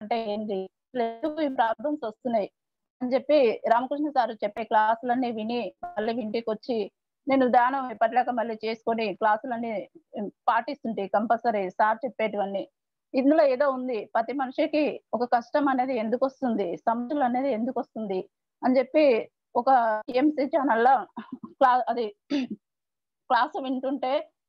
అంటే ఏంటి లేదు ఈ ప్రాబ్లమ్స్ వస్తున్నాయి అని చెప్పి రామకృష్ణ సార్ చెప్పే క్లాసులన్నీ విని మళ్ళీ ఇంటికి వచ్చి నేను ధ్యానం ఎప్పటిలాగా మళ్ళీ చేసుకొని క్లాసులన్నీ పాటిస్తుంటే కంపల్సరీ సార్ చెప్పేటివన్నీ ఇందులో ఏదో ఉంది ప్రతి మనిషికి ఒక కష్టం అనేది ఎందుకు వస్తుంది సమస్యలు అనేది ఎందుకు వస్తుంది అని చెప్పి ఒక ఎంసీ ఛానల్లో క్లా అది క్లాస్ వింటుంటే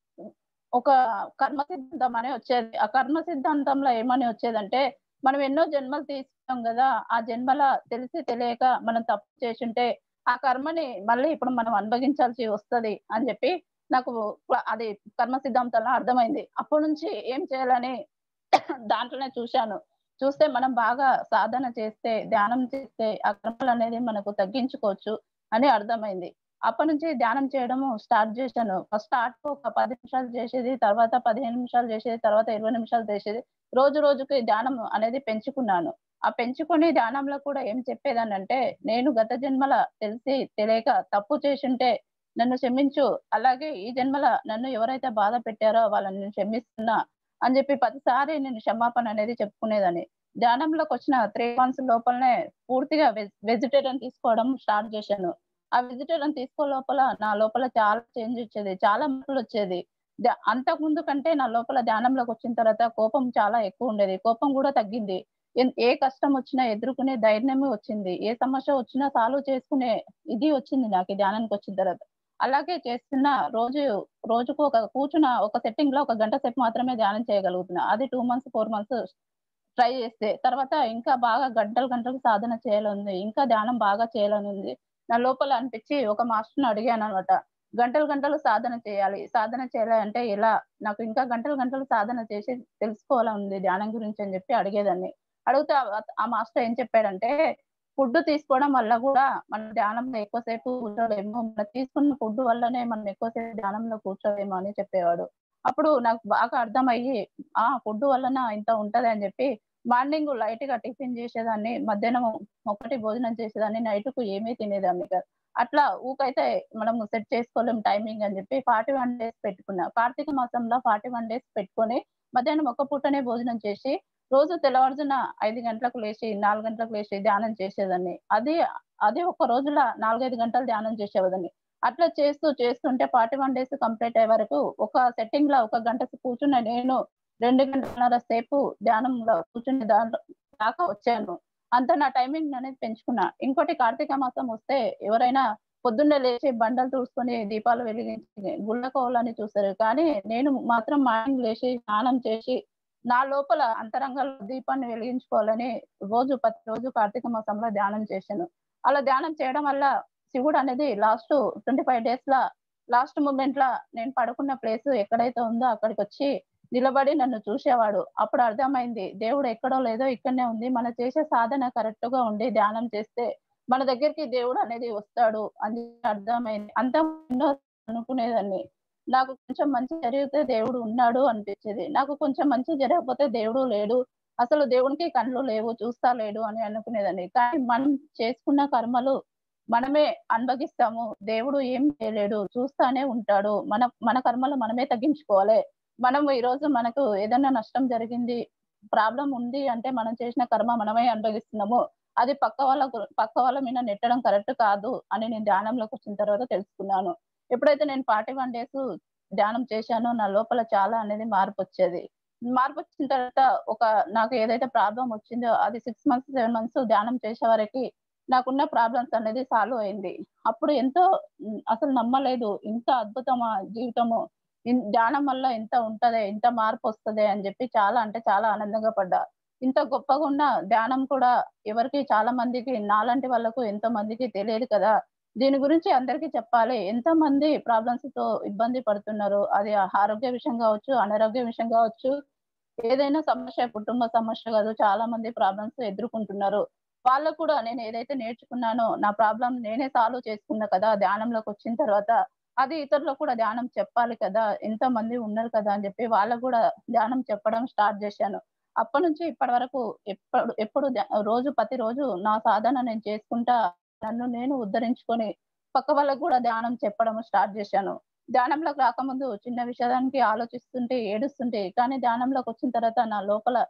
ఒక కర్మ సిద్ధాంతం అనే వచ్చేది ఆ కర్మ సిద్ధాంతంలో ఏమని వచ్చేదంటే మనం ఎన్నో జన్మలు తీసుకున్నాం కదా ఆ జన్మల తెలిసి తెలియక మనం తప్పు చేసింటే ఆ కర్మని మళ్ళీ ఇప్పుడు మనం అనుభవించాల్సి వస్తది అని చెప్పి నాకు క్లా- అది కర్మ సిద్ధాంతంలో అర్థమైంది అప్పటి నుంచి ఏం చేయాలని దాంట్లోనే చూశాను చూస్తే మనం బాగా సాధన చేస్తే ధ్యానం చేస్తే ఆ కర్మలు అనేది మనకు తగ్గించుకోవచ్చు అని అర్థమైంది అప్పటి నుంచి ధ్యానం చేయడము స్టార్ట్ చేశాను ఫస్ట్ స్టార్ట్ ఒక పది నిమిషాలు చేసేది తర్వాత పదిహేను నిమిషాలు చేసేది తర్వాత ఇరవై నిమిషాలు చేసేది రోజు రోజుకి ధ్యానం అనేది పెంచుకున్నాను ఆ పెంచుకుని ధ్యానంలో కూడా ఏం చెప్పేదానంటే నేను గత జన్మల తెలిసి తెలియక తప్పు చేసుంటే నన్ను క్షమించు అలాగే ఈ జన్మల నన్ను ఎవరైతే బాధ పెట్టారో వాళ్ళని నేను క్షమిస్తున్నా అని చెప్పి ప్రతిసారి నేను క్షమాపణ అనేది చెప్పుకునేదాన్ని ధ్యానంలోకి వచ్చిన త్రీ మంత్స్ లోపలనే పూర్తిగా వెజిటేరియన్ తీసుకోవడం స్టార్ట్ చేశాను ఆ వెజిటేరియన్ తీసుకో లోపల నా లోపల చాలా చేంజ్ వచ్చేది చాలా మార్పులు వచ్చేది ద- అంతకు ముందు కంటే నా లోపల ధ్యానంలోకి వచ్చిన తర్వాత కోపం చాలా ఎక్కువ ఉండేది కోపం కూడా తగ్గింది ఎన్- ఏ కష్టం వచ్చినా ఎదుర్కొనే ధైర్యమే వచ్చింది ఏ సమస్య వచ్చినా సాల్వ్ చేసుకునే ఇది వచ్చింది నాకు ఈ ధ్యానానికి వచ్చిన తర్వాత అలాగే చేస్తున్న రోజు రోజుకు ఒక కూర్చున్న ఒక సెట్టింగ్ లో ఒక గంట సేపు మాత్రమే ధ్యానం చేయగలుగుతున్నా అది two months four months try చేస్తే తర్వాత ఇంకా బాగా గంటలు గంటలు సాధన చేయాలని ఇంకా ధ్యానం బాగా చేయాలని ఉంది నా లోపల అనిపించి ఒక మాస్టర్ని అడిగాను అనమాట గంటలు గంటలు సాధన చేయాలి సాధన చేయాలి అంటే ఎలా నాకు ఇంకా గంటలు గంటలు సాధన చేసి తెలుసుకోవాలని ఉంది ధ్యానం గురించి అని చెప్పి అడిగేదాన్ని అడిగితే ఆ- ఆ మాస్టర్ ఏం చెప్పాడంటే ఫుడ్ తీసుకోవడం వల్ల కూడా మనం ధ్యానంలో ఎక్కువసేపు కూర్చోలేము మనం తీసుకున్న ఫుడ్ వల్లనే మనం ఎక్కువసేపు ధ్యానంలో కూర్చోలేము అని చెప్పేవాడు అప్పుడు నాకు బాగా అర్థమయ్యి ఆ ఫుడ్ వలన ఇంత ఉంటది అని చెప్పి మార్నింగ్ లైట్ గా టిఫిన్ చేసేదాన్ని మధ్యాహ్నం ఒకటి భోజనం చేసేదాన్ని నైట్ కు ఏమీ తినేదాన్ని కాదు అట్లా ఊకైతే మనం సెట్ చేసుకోలేం టైమింగ్ అని చెప్పి ఫార్టీ వన్ డేస్ పెట్టుకున్నా కార్తీక మాసంలో ఫార్టీ వన్ డేస్ పెట్టుకొని మధ్యాహ్నం ఒక పూటనే భోజనం చేసి రోజు తెల్లవారుజున ఐదు గంటలకు లేచి నాలుగు గంటలకు లేచి ధ్యానం చేసేదాన్ని అది అది ఒక రోజుల నాలుగైదు గంటలు ధ్యానం చేసేవాదాన్ని అట్లా చేస్తూ చేస్తుంటే ఫార్టీ వన్ డేస్ కంప్లీట్ అయ్యే వరకు ఒక సెట్టింగ్ లో ఒక గంట కూర్చున్న నేను రెండు గంటలన్నర సేపు ధ్యానంలో కూర్చుని దాంట్లో దాకా వచ్చాను అంత నా టైమింగ్ అనేది పెంచుకున్నా ఇంకోటి కార్తీక మాసం వస్తే ఎవరైనా పొద్దున్నే లేచి బండలు తుడుచుకొని దీపాలు వెలిగించి గుళ్ళకోవాలని చూస్తారు కానీ నేను మాత్రం మార్నింగ్ లేచి స్నానం చేసి నా లోపల అంతరంగంలో దీపాన్ని వెలిగించుకోవాలని రోజు ప్రతి రోజు కార్తీక మాసంలో ధ్యానం చేశాను అలా ధ్యానం చేయడం వల్ల శివుడు అనేది లాస్ట్ ట్వంటీ ఫైవ్ డేస్ లా లాస్ట్ మూమెంట్ లా నేను పడుకున్న ప్లేస్ ఎక్కడైతే ఉందో అక్కడికి వచ్చి నిలబడి నన్ను చూసేవాడు అప్పుడు అర్థమైంది దేవుడు ఎక్కడో లేదో ఇక్కడనే ఉంది మన చేసే సాధన కరెక్ట్ గా ఉండి ధ్యానం చేస్తే మన దగ్గరికి దేవుడు అనేది వస్తాడు అని అర్థమైంది అంత ఎన్నో అనుకునేదాన్ని నాకు కొంచెం మంచి జరిగితే దేవుడు ఉన్నాడు అనిపించేది నాకు కొంచెం మంచి జరగకపోతే దేవుడు లేడు అసలు దేవునికి కళ్ళు లేవు చూస్తా లేడు అని అనుకునేదాన్ని కానీ మనం చేసుకున్న కర్మలు మనమే అనుభవిస్తాము దేవుడు ఏం చేయలేడు చూస్తానే ఉంటాడు మన మన కర్మలు మనమే తగ్గించుకోవాలి మనం ఈ రోజు మనకు ఏదైనా నష్టం జరిగింది ప్రాబ్లం ఉంది అంటే మనం చేసిన కర్మ మనమే అనుభవిస్తున్నాము అది పక్క వాళ్ళ గు- పక్క వాళ్ళ మీద నెట్టడం కరెక్ట్ కాదు అని నేను ధ్యానంలోకి వచ్చిన తర్వాత తెలుసుకున్నాను ఎప్పుడైతే నేను ఫార్టీ వన్ డేస్ ధ్యానం చేశానో నా లోపల చాలా అనేది మార్పు వచ్చేది మార్పు వచ్చిన తర్వాత ఒక నాకు ఏదైతే ప్రాబ్లం వచ్చిందో అది సిక్స్ మంత్స్ సెవెన్ మంత్స్ ధ్యానం చేసే వరకు నాకున్న ప్రాబ్లమ్స్ అనేది సాల్వ్ అయింది అప్పుడు ఎంతో ఉమ్, అసలు నమ్మలేదు ఇంత అద్భుతమా జీవితము ఇన్- ధ్యానం వల్ల ఇంత ఉంటదే ఇంత మార్పు వస్తదే అని చెప్పి చాలా అంటే చాలా ఆనందంగా పడ్డా ఇంత గొప్పగా ఉన్న ధ్యానం కూడా ఎవరికి చాలా మందికి నాలాంటి వాళ్ళకు ఎంతో మందికి తెలియదు కదా దీని గురించి అందరికీ చెప్పాలి ఎంతో మంది ప్రాబ్లమ్స్ తో ఇబ్బంది పడుతున్నారు అది ఆరోగ్య విషయం కావచ్చు అనారోగ్య విషయం కావచ్చు ఏదైనా సమస్య కుటుంబ సమస్య కాదు చాలా మంది ప్రాబ్లమ్స్ ఎదుర్కొంటున్నారు వాళ్ళకు కూడా నేను ఏదైతే నేర్చుకున్నానో నా ప్రాబ్లం నేనే సాల్వ్ చేసుకున్నా కదా ధ్యానంలోకి వచ్చిన తర్వాత అది ఇతరులకు కూడా ధ్యానం చెప్పాలి కదా ఎంతో మంది ఉన్నారు కదా అని చెప్పి వాళ్ళకు కూడా ధ్యానం చెప్పడం స్టార్ట్ చేశాను అప్పటి నుంచి ఇప్పటి వరకు ఎప్పుడు ఎప్పుడు ధ్యా- రోజు ప్రతి రోజు నా సాధన నేను చేసుకుంటా నన్ను నేను ఉద్ధరించుకొని పక్క వాళ్ళకు కూడా ధ్యానం చెప్పడం స్టార్ట్ చేశాను ధ్యానంలోకి రాకముందు చిన్న విషయానికి ఆలోచిస్తుంటే ఏడుస్తుంటే కానీ ధ్యానంలోకి వచ్చిన తర్వాత నా లోపల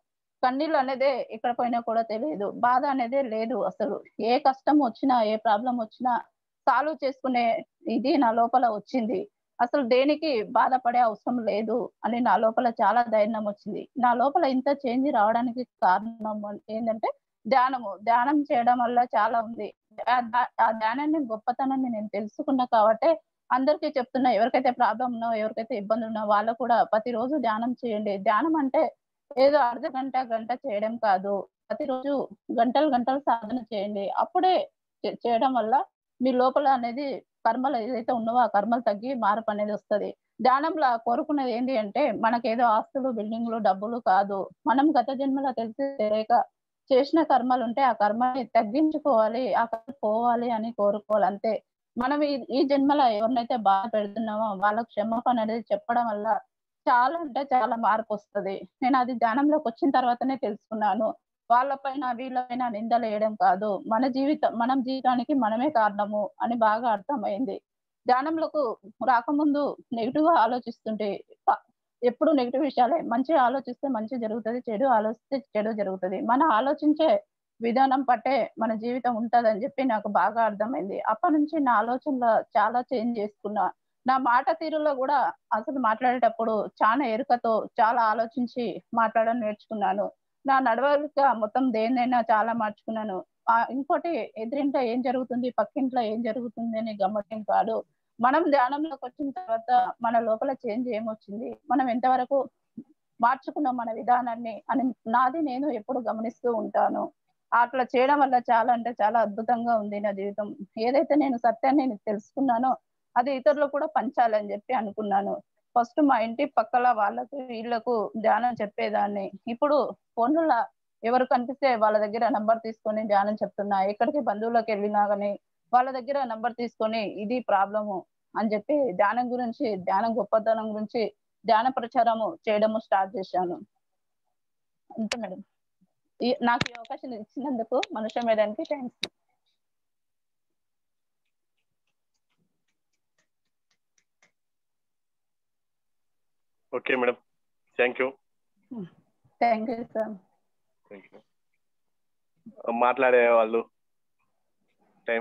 కన్నీళ్ళు అనేదే ఎక్కడ పోయినా కూడా తెలియదు బాధ అనేదే లేదు అసలు ఏ కష్టం వచ్చినా ఏ ప్రాబ్లం వచ్చినా సాల్వ్ చేసుకునే ఇది నా లోపల వచ్చింది అసలు దేనికి బాధపడే అవసరం లేదు అని నా లోపల చాలా ధైర్యం వచ్చింది నా లోపల ఇంత చేంజ్ రావడానికి కారణం ఏంటంటే ధ్యానము ధ్యానం చేయడం వల్ల చాలా ఉంది ఆ ధ్యా- ఆ ధ్యానాన్ని గొప్పతనాన్ని నేను తెలుసుకున్నా కాబట్టి అందరికీ చెప్తున్నా ఎవరికైతే ప్రాబ్లం ఉన్నా ఎవరికైతే ఇబ్బంది ఉన్నా వాళ్ళు కూడా ప్రతిరోజు ధ్యానం చేయండి ధ్యానం అంటే ఏదో అర్ధ గంట గంట చేయడం కాదు ప్రతిరోజు గంటలు గంటలు సాధన చేయండి అప్పుడే చే- చేయడం వల్ల మీ లోపల అనేది కర్మలు ఏదైతే ఉన్నావో ఆ కర్మలు తగ్గి మార్పు అనేది వస్తది ధ్యానంలో కోరుకునేది ఏంటి అంటే మనకేదో ఆస్తులు బిల్డింగ్లు డబ్బులు కాదు మనం గత జన్మలో తెలిసి తెలియక చేసిన కర్మలు ఉంటే ఆ కర్మని తగ్గించుకోవాలి ఆ కర్మ పోవాలి అని కోరుకోవాలి అంతే మనం ఈ ఈ జన్మలో ఎవరినైతే బాధ పెడుతున్నామో వాళ్ళకి క్షమాపణ అనేది చెప్పడం వల్ల చాలా అంటే చాలా మార్పు వస్తది నేను అది ధ్యానంలోకి వచ్చిన తర్వాతనే తెలుసుకున్నాను వాళ్ళపైన వీళ్ళపైన నిందలు వేయడం కాదు మన జీవితం మనం జీవితానికి మనమే కారణము అని బాగా అర్థమైంది ధ్యానంలోకి రాకముందు నెగిటివ్ గా ఆలోచిస్తుంటే ప- ఎప్పుడు నెగిటివ్ విషయాలే మంచి ఆలోచిస్తే మంచి జరుగుతుంది చెడు ఆలోచిస్తే చెడు జరుగుతుంది మన ఆలోచించే విధానం పట్టే మన జీవితం ఉంటదని చెప్పి నాకు బాగా అర్థమైంది అప్పటి నుంచి నా ఆలోచనలో చాలా చేంజ్ చేసుకున్నా నా మాట తీరులో కూడా అసలు మాట్లాడేటప్పుడు చాలా ఎరుకతో చాలా ఆలోచించి మాట్లాడడం నేర్చుకున్నాను నా నడవడిక మొత్తం దేన్నైనా చాలా మార్చుకున్నాను ఆ ఇంకోటి ఎదురింట్లో ఏం జరుగుతుంది పక్కింట్లో ఏం జరుగుతుంది అని గమ్మటం కాదు మనం ధ్యానంలోకి వచ్చిన తర్వాత మన లోపల చేంజ్ ఏమొచ్చింది మనం ఎంతవరకు మార్చుకున్నాం మన విధానాన్ని అని నాది నేను ఎప్పుడు గమనిస్తూ ఉంటాను అట్లా చేయడం వల్ల చాలా అంటే చాలా అద్భుతంగా ఉంది నా జీవితం ఏదైతే నేను సత్యాన్ని నేను తెలుసుకున్నానో అది ఇతరులకు కూడా పంచాలని చెప్పి అనుకున్నాను ఫస్ట్ మా ఇంటి పక్కల వాళ్ళకు వీళ్ళకు ధ్యానం చెప్పేదాన్ని ఇప్పుడు ఫోన్లలో ఎవరు కనిపిస్తే వాళ్ళ దగ్గర నంబర్ తీసుకొని ధ్యానం చెప్తున్నా ఎక్కడికి బంధువులకు వెళ్ళినా కానీ వాళ్ళ దగ్గర నంబర్ తీసుకొని ఇది ప్రాబ్లము అని చెప్పి ధ్యానం గురించి ధ్యానం గొప్పతనం గురించి ధ్యాన ప్రచారము చేయడము స్టార్ట్ చేశాను అంతే మేడం ఈ- నాకు ఈ అవకాశం ఇచ్చినందుకు మనుష్య మేడానికి thanks okay madam thank you thank you sir thank you మాట్లాడే వాళ్ళు టైం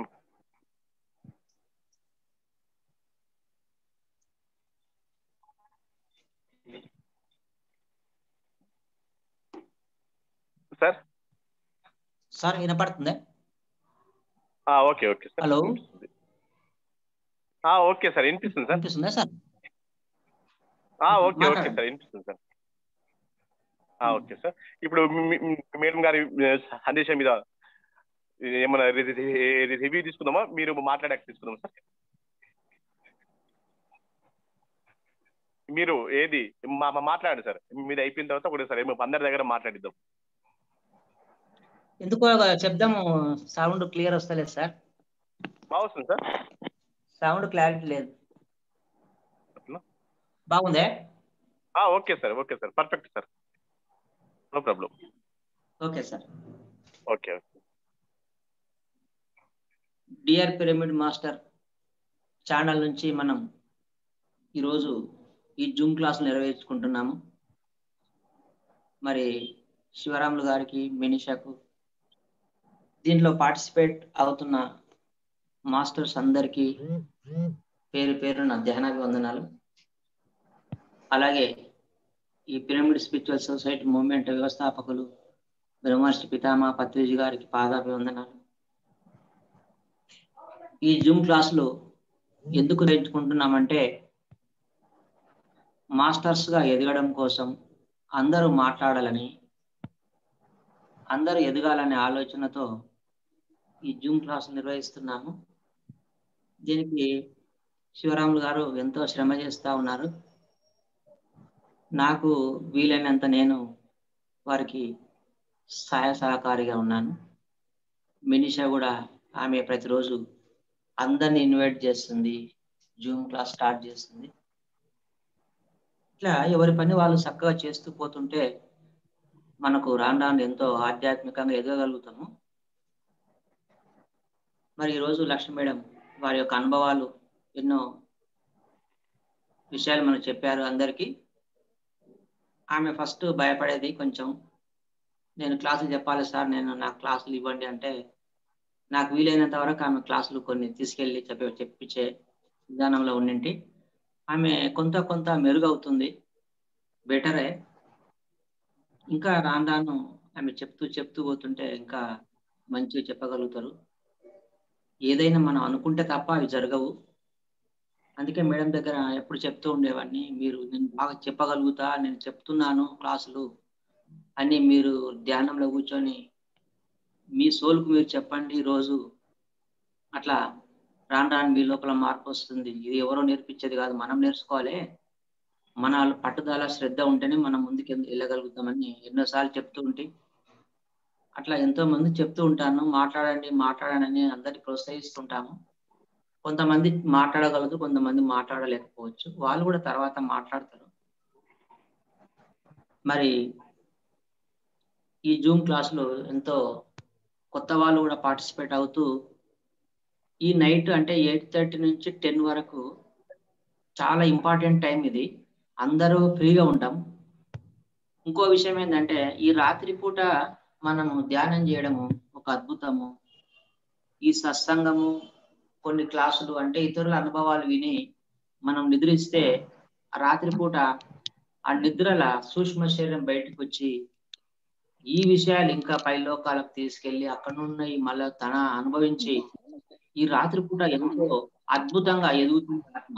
సార్ సార్ వినపడుతుందా ఓకే ఓకే సార్ హలో. వినిపిస్తుంది. ఆ, ఓకే సార్ వినిపిస్తుంది సార్ వినిపిస్తుందా సార్ ఆ, ఓకే ఓకే మాట్లాడండి. సార్ వినిపిస్తుంది సార్ ఆ, ఓకే సార్ ఇప్పుడు మీ- మీ- మేడం గారి ఆ, సందేశం మీద ఏమైనా రివ్యూ తీసుకుందామా మీరు మాట్లాడాక తీసుకుందామా సార్ మీరు ఏది మా మా- మాట్లాడండి సార్ మీరు అయిపోయిన తర్వాత కూడా సార్ మేము అందరి దగ్గర మాట్లాడిద్దాం ఎందుకో శబ్దము సౌండ్ క్లియర్ వస్తలేదు సార్ బాగుంది సార్ సౌండ్ క్లారిటీ లేదు అట్లా? బాగుందే ఆ, okay sir okay sir perfect sir no problem okay sir okay okay D R pyramid master channel నుంచి మనం ఈరోజు ఈ జూమ్ క్లాస్ నిర్వహించుకుంటున్నాము మరి శివరాములు గారికి మినిషాకు దీంట్లో పార్టిసిపేట్ అవుతున్న మాస్టర్స్ అందరికీ పేరు పేరున ధ్యానాభివందనాలు అలాగే ఈ పిరమిడ్ స్పిరిచువల్ సొసైటీ మూవ్మెంట్ వ్యవస్థాపకులు బ్రహ్మర్షి పితామా పత్రిజీ గారికి పాదాభివందనాలు ఈ జూమ్ క్లాసులు ఎందుకు నేర్చుకుంటున్నామంటే మాస్టర్స్ గా ఎదగడం కోసం అందరూ మాట్లాడాలని అందరూ ఎదగాలనే ఆలోచనతో ఈ జూమ్ క్లాస్ నిర్వహిస్తున్నాము దీనికి శివరాములు గారు ఎంతో శ్రమ చేస్తా ఉన్నారు నాకు వీలైనంత నేను వారికి సహాయ సహకారిగా ఉన్నాను మినిషా కూడా ఆమె ప్రతిరోజు అందరిని ఇన్వైట్ చేస్తుంది జూమ్ క్లాస్ స్టార్ట్ చేస్తుంది ఇట్లా ఎవరి పని వాళ్ళు చక్కగా చేస్తూ పోతుంటే మనకు రాను రాను ఎంతో ఆధ్యాత్మికంగా ఎదగలుగుతాము మరి ఈరోజు లక్ష్మి మేడం వారి యొక్క అనుభవాలు ఎన్నో విషయాలు మనకు చెప్పారు అందరికీ ఆమె ఫస్ట్ భయపడేది కొంచెం నేను క్లాసులు చెప్పాలి సార్ నేను నాకు క్లాసులు ఇవ్వండి అంటే నాకు వీలైనంత వరకు ఆమె క్లాసులు కొన్ని తీసుకెళ్ళి చెప్పే చెప్పించే విధానంలో ఉండింటి ఆమె కొంత కొంత మెరుగవుతుంది బెటరే ఇంకా రాను రాను ఆమె చెప్తూ చెప్తూ పోతుంటే ఇంకా మంచిగా చెప్పగలుగుతారు ఏదైనా మనం అనుకుంటే తప్ప అవి జరగవు అందుకే మేడం దగ్గర ఎప్పుడు చెప్తూ ఉండేవాడిని మీరు నేను బాగా చెప్పగలుగుతా నేను చెప్తున్నాను క్లాసులు అని మీరు ధ్యానంలో కూర్చొని మీ సోల్కు మీరు చెప్పండి రోజు అట్లా రాను రాను మీ లోపల మార్పు వస్తుంది ఇది ఎవరో నేర్పించేది కాదు మనం నేర్చుకోవాలి మన పట్టుదల శ్రద్ధ ఉంటేనే మనం ముందుకు వెళ్ళగలుగుతామని ఎన్నోసార్లు చెప్తూ ఉంటే అట్లా ఎంతో మంది చెప్తూ ఉంటాను మాట్లాడండి మాట్లాడండి అని అందరికి ప్రోత్సహిస్తుంటాము కొంతమంది మాట్లాడగలదు కొంతమంది మాట్లాడలేకపోవచ్చు వాళ్ళు కూడా తర్వాత మాట్లాడతారు మరి ఈ జూమ్ క్లాసులో ఎంతో కొత్త వాళ్ళు కూడా పార్టిసిపేట్ అవుతూ ఈ నైట్ అంటే ఎయిట్ థర్టీ నుంచి టెన్ వరకు చాలా ఇంపార్టెంట్ టైం ఇది అందరూ ఫ్రీగా ఉంటాం ఇంకో విషయం ఏంటంటే ఈ రాత్రి పూట మనము ధ్యానం చేయడము ఒక అద్భుతము ఈ సత్సంగము కొన్ని క్లాసులు అంటే ఇతరుల అనుభవాలు విని మనం నిద్రిస్తే రాత్రిపూట ఆ నిద్రల సూక్ష్మ శరీరం బయటకు వచ్చి ఈ విషయాలు ఇంకా పై లోకాలకు తీసుకెళ్లి అక్కడ ఉన్నాయి మళ్ళీ తన అనుభవించి ఈ రాత్రిపూట ఎంతో అద్భుతంగా ఎదుగుతుంది ఆత్మ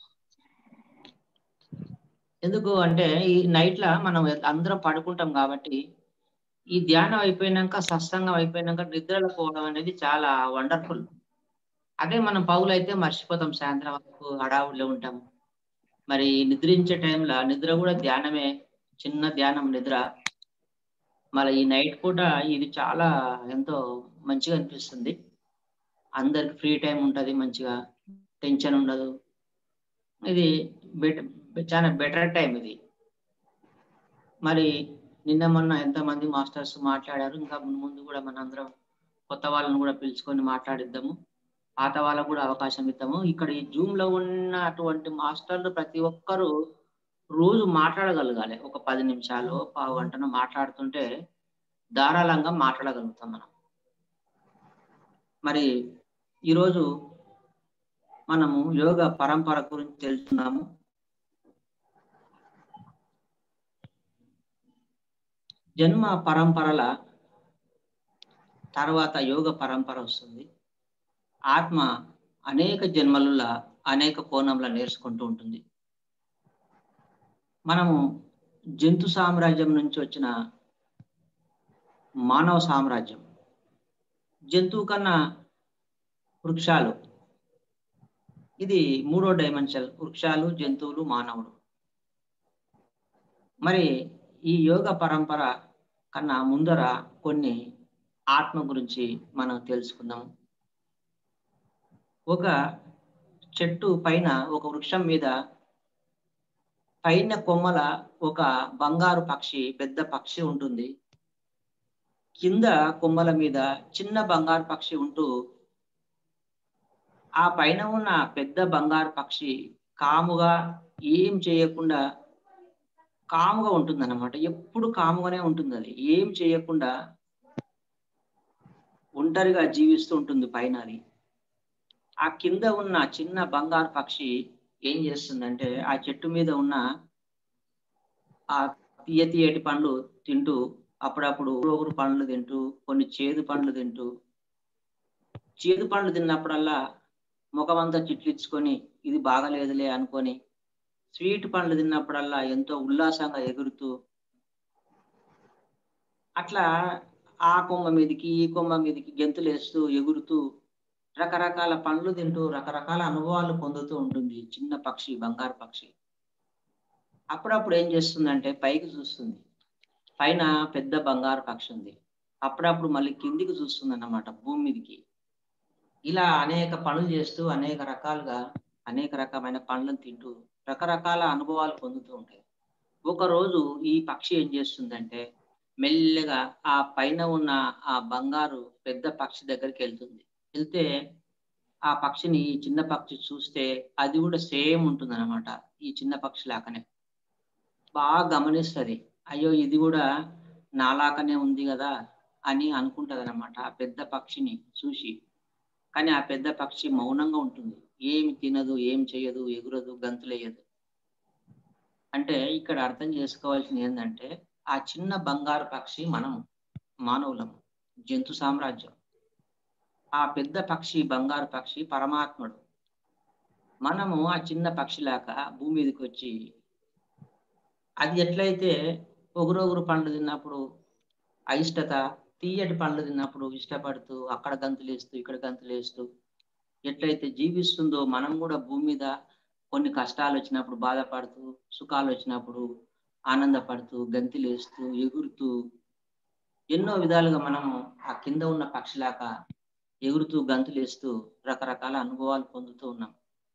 ఎందుకు అంటే ఈ నైట్ లా మనం అందరం పడుకుంటాం కాబట్టి ఈ ధ్యానం అయిపోయినాక సత్సంగం అయిపోయినాక నిద్రలో పోవడం అనేది చాలా వండర్ఫుల్ అదే మనం పౌలైతే మర్చిపోతాం సాయంత్రం వరకు హడావుడిలో ఉంటాం మరి నిద్రించే టైంలో నిద్ర కూడా ధ్యానమే చిన్న ధ్యానం నిద్ర మళ్ళీ ఈ నైట్ పూట ఇది చాలా ఎంతో మంచిగా అనిపిస్తుంది అందరికి ఫ్రీ టైం ఉంటుంది మంచిగా టెన్షన్ ఉండదు ఇది బెటర్ చాలా బెటర్ టైం ఇది మరి నిన్న మొన్న ఎంతమంది మాస్టర్స్ మాట్లాడారు ఇంకా ముందు కూడా మన అందరం కొత్త వాళ్ళని కూడా పిలుచుకొని మాట్లాడిద్దాము పాత వాళ్ళకు కూడా అవకాశం ఇద్దాము ఇక్కడ ఈ జూమ్ లో ఉన్నటువంటి మాస్టర్లు ప్రతి ఒక్కరూ రోజు మాట్లాడగలగాలి ఒక పది నిమిషాలు పావు గంటను మాట్లాడుతుంటే ధారాళంగా మాట్లాడగలుగుతాం మనం మరి ఈరోజు మనము యోగ పరంపర గురించి తెలుసుకున్నాము జన్మ పరంపరల తర్వాత యోగ పరంపర వస్తుంది ఆత్మ అనేక జన్మల అనేక కోణంలో నేర్చుకుంటూ ఉంటుంది మనము జంతు సామ్రాజ్యం నుంచి వచ్చిన మానవ సామ్రాజ్యం జంతువు కన్నా వృక్షాలు ఇది మూడో డైమెన్షన్ వృక్షాలు జంతువులు మానవుడు మరి ఈ యోగ పరంపర కన్నా ముందర కొన్ని ఆత్మ గురించి మనం తెలుసుకుందాం ఒక చెట్టు పైన ఒక వృక్షం మీద పైన కొమ్మల ఒక బంగారు పక్షి పెద్ద పక్షి ఉంటుంది కింద కొమ్మల మీద చిన్న బంగారు పక్షి ఉంటూ ఆ పైన ఉన్న పెద్ద బంగారు పక్షి కాముగా ఏం చేయకుండా కాముగా ఉంటుంది అనమాట ఎప్పుడు కాముగానే ఉంటుంది అది ఏం చేయకుండా ఒంటరిగా జీవిస్తూ ఉంటుంది పైన అది ఆ కింద ఉన్న చిన్న బంగారు పక్షి ఏం చేస్తుందంటే ఆ చెట్టు మీద ఉన్న ఆ తీయ తీయటి పండ్లు తింటూ అప్పుడప్పుడు ఊరు పండ్లు తింటూ కొన్ని చేదు పండ్లు తింటూ చేదు పండ్లు తిన్నప్పుడల్లా ముఖమంతా చిట్లించుకొని ఇది బాగలేదులే అనుకొని స్వీట్ పండ్లు తిన్నప్పుడల్లా ఎంతో ఉల్లాసంగా ఎగురుతూ అట్లా ఆ కొమ్మ మీదకి ఈ కొమ్మ మీదకి గెంతులు వేస్తూ ఎగురుతూ రకరకాల పండ్లు తింటూ రకరకాల అనుభవాలు పొందుతూ ఉంటుంది చిన్న పక్షి బంగారు పక్షి అప్పుడప్పుడు ఏం చేస్తుందంటే పైకి చూస్తుంది పైన పెద్ద బంగారు పక్షి ఉంది అప్పుడప్పుడు మళ్ళీ కిందికి చూస్తుంది అన్నమాట భూమి మీదకి ఇలా అనేక పనులు చేస్తూ అనేక రకాలుగా అనేక రకమైన పండ్లను తింటూ రకరకాల అనుభవాలు పొందుతూ ఉంటాయి ఒకరోజు ఈ పక్షి ఏం చేస్తుందంటే మెల్లగా ఆ పైన ఉన్న ఆ బంగారు పెద్ద పక్షి దగ్గరికి వెళ్తుంది వెళ్తే ఆ పక్షిని ఈ చిన్న పక్షి చూస్తే అది కూడా సేమ్ ఉంటుంది అనమాట ఈ చిన్న పక్షి లాగానే బాగా గమనిస్తుంది అయ్యో ఇది కూడా నాలాకనే ఉంది కదా అని అనుకుంటది అనమాట ఆ పెద్ద పక్షిని చూసి కానీ ఆ పెద్ద పక్షి మౌనంగా ఉంటుంది ఏమి తినదు ఏం చేయదు ఎగురదు గంతులేయదు అంటే ఇక్కడ అర్థం చేసుకోవాల్సింది ఏంటంటే ఆ చిన్న బంగారు పక్షి మనం మానవులము జంతు సామ్రాజ్యం ఆ పెద్ద పక్షి బంగారు పక్షి పరమాత్ముడు మనము ఆ చిన్న పక్షిలాగా భూమి మీదకి వచ్చి అది ఎట్లయితే ఒగురొగురు పండ్లు తిన్నప్పుడు అయిష్టత తీయటి పండ్లు తిన్నప్పుడు ఇష్టపడుతూ అక్కడ గంతులేస్తూ ఇక్కడ గంతులేస్తూ ఎట్లయితే జీవిస్తుందో మనం కూడా భూమి మీద కొన్ని కష్టాలు వచ్చినప్పుడు బాధపడుతూ సుఖాలు వచ్చినప్పుడు ఆనందపడుతూ గంతులేస్తూ ఎగురుతూ ఎన్నో విధాలుగా మనము ఆ కింద ఉన్న పక్షిలాగా ఎగురుతూ గంతులేస్తూ రకరకాల అనుభవాలు పొందుతూ ఉన్నాం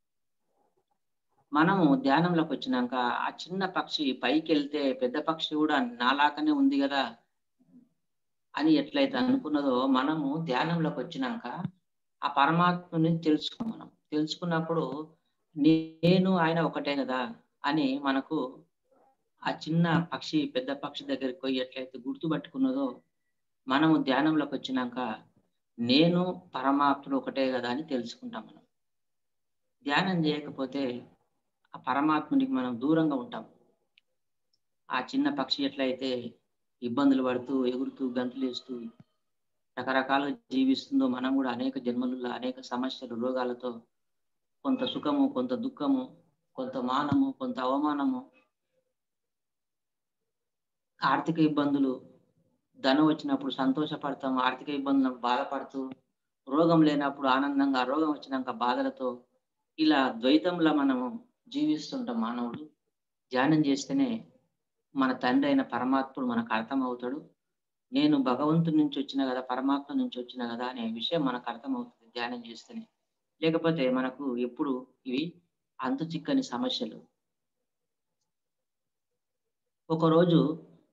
మనము ధ్యానంలోకి వచ్చినాక ఆ చిన్న పక్షి పైకి వెళ్తే పెద్ద పక్షి కూడా నాలాకనే ఉంది కదా అని ఎట్లయితే అనుకున్నదో మనము ధ్యానంలోకి వచ్చినాక ఆ పరమాత్మని తెలుసుకో మనం తెలుసుకున్నప్పుడు నేను ఆయన ఒకటే కదా అని మనకు ఆ చిన్న పక్షి పెద్ద పక్షి దగ్గరికి పోయి ఎట్లయితే గుర్తుపట్టుకున్నదో మనము ధ్యానంలోకి వచ్చినాక నేను పరమాత్ముడు ఒకటే కదా అని తెలుసుకుంటాం మనం ధ్యానం చేయకపోతే ఆ పరమాత్మునికి మనం దూరంగా ఉంటాం ఆ చిన్న పక్షి ఎట్లయితే ఇబ్బందులు పడుతూ ఎగురుతూ గంతులేస్తూ రకరకాలుగా జీవిస్తుందో మనం కూడా అనేక జన్మలలో అనేక సమస్యలు రోగాలతో కొంత సుఖము కొంత దుఃఖము కొంత మానము కొంత అవమానము ఆర్థిక ఇబ్బందులు ధనం వచ్చినప్పుడు సంతోషపడతాం ఆర్థిక ఇబ్బందులు బాధపడుతూ రోగం లేనప్పుడు ఆనందంగా రోగం వచ్చినాక బాధలతో ఇలా ద్వైతంలో మనము జీవిస్తుంటాం మానవుడు ధ్యానం చేస్తేనే మన తండ్రి అయిన పరమాత్ముడు మనకు అర్థమవుతాడు నేను భగవంతుడి నుంచి వచ్చిన కదా పరమాత్మ నుంచి వచ్చిన కదా అనే విషయం మనకు అర్థమవుతుంది ధ్యానం చేస్తేనే లేకపోతే మనకు ఎప్పుడు ఇవి అంతు చిక్కని సమస్యలు ఒకరోజు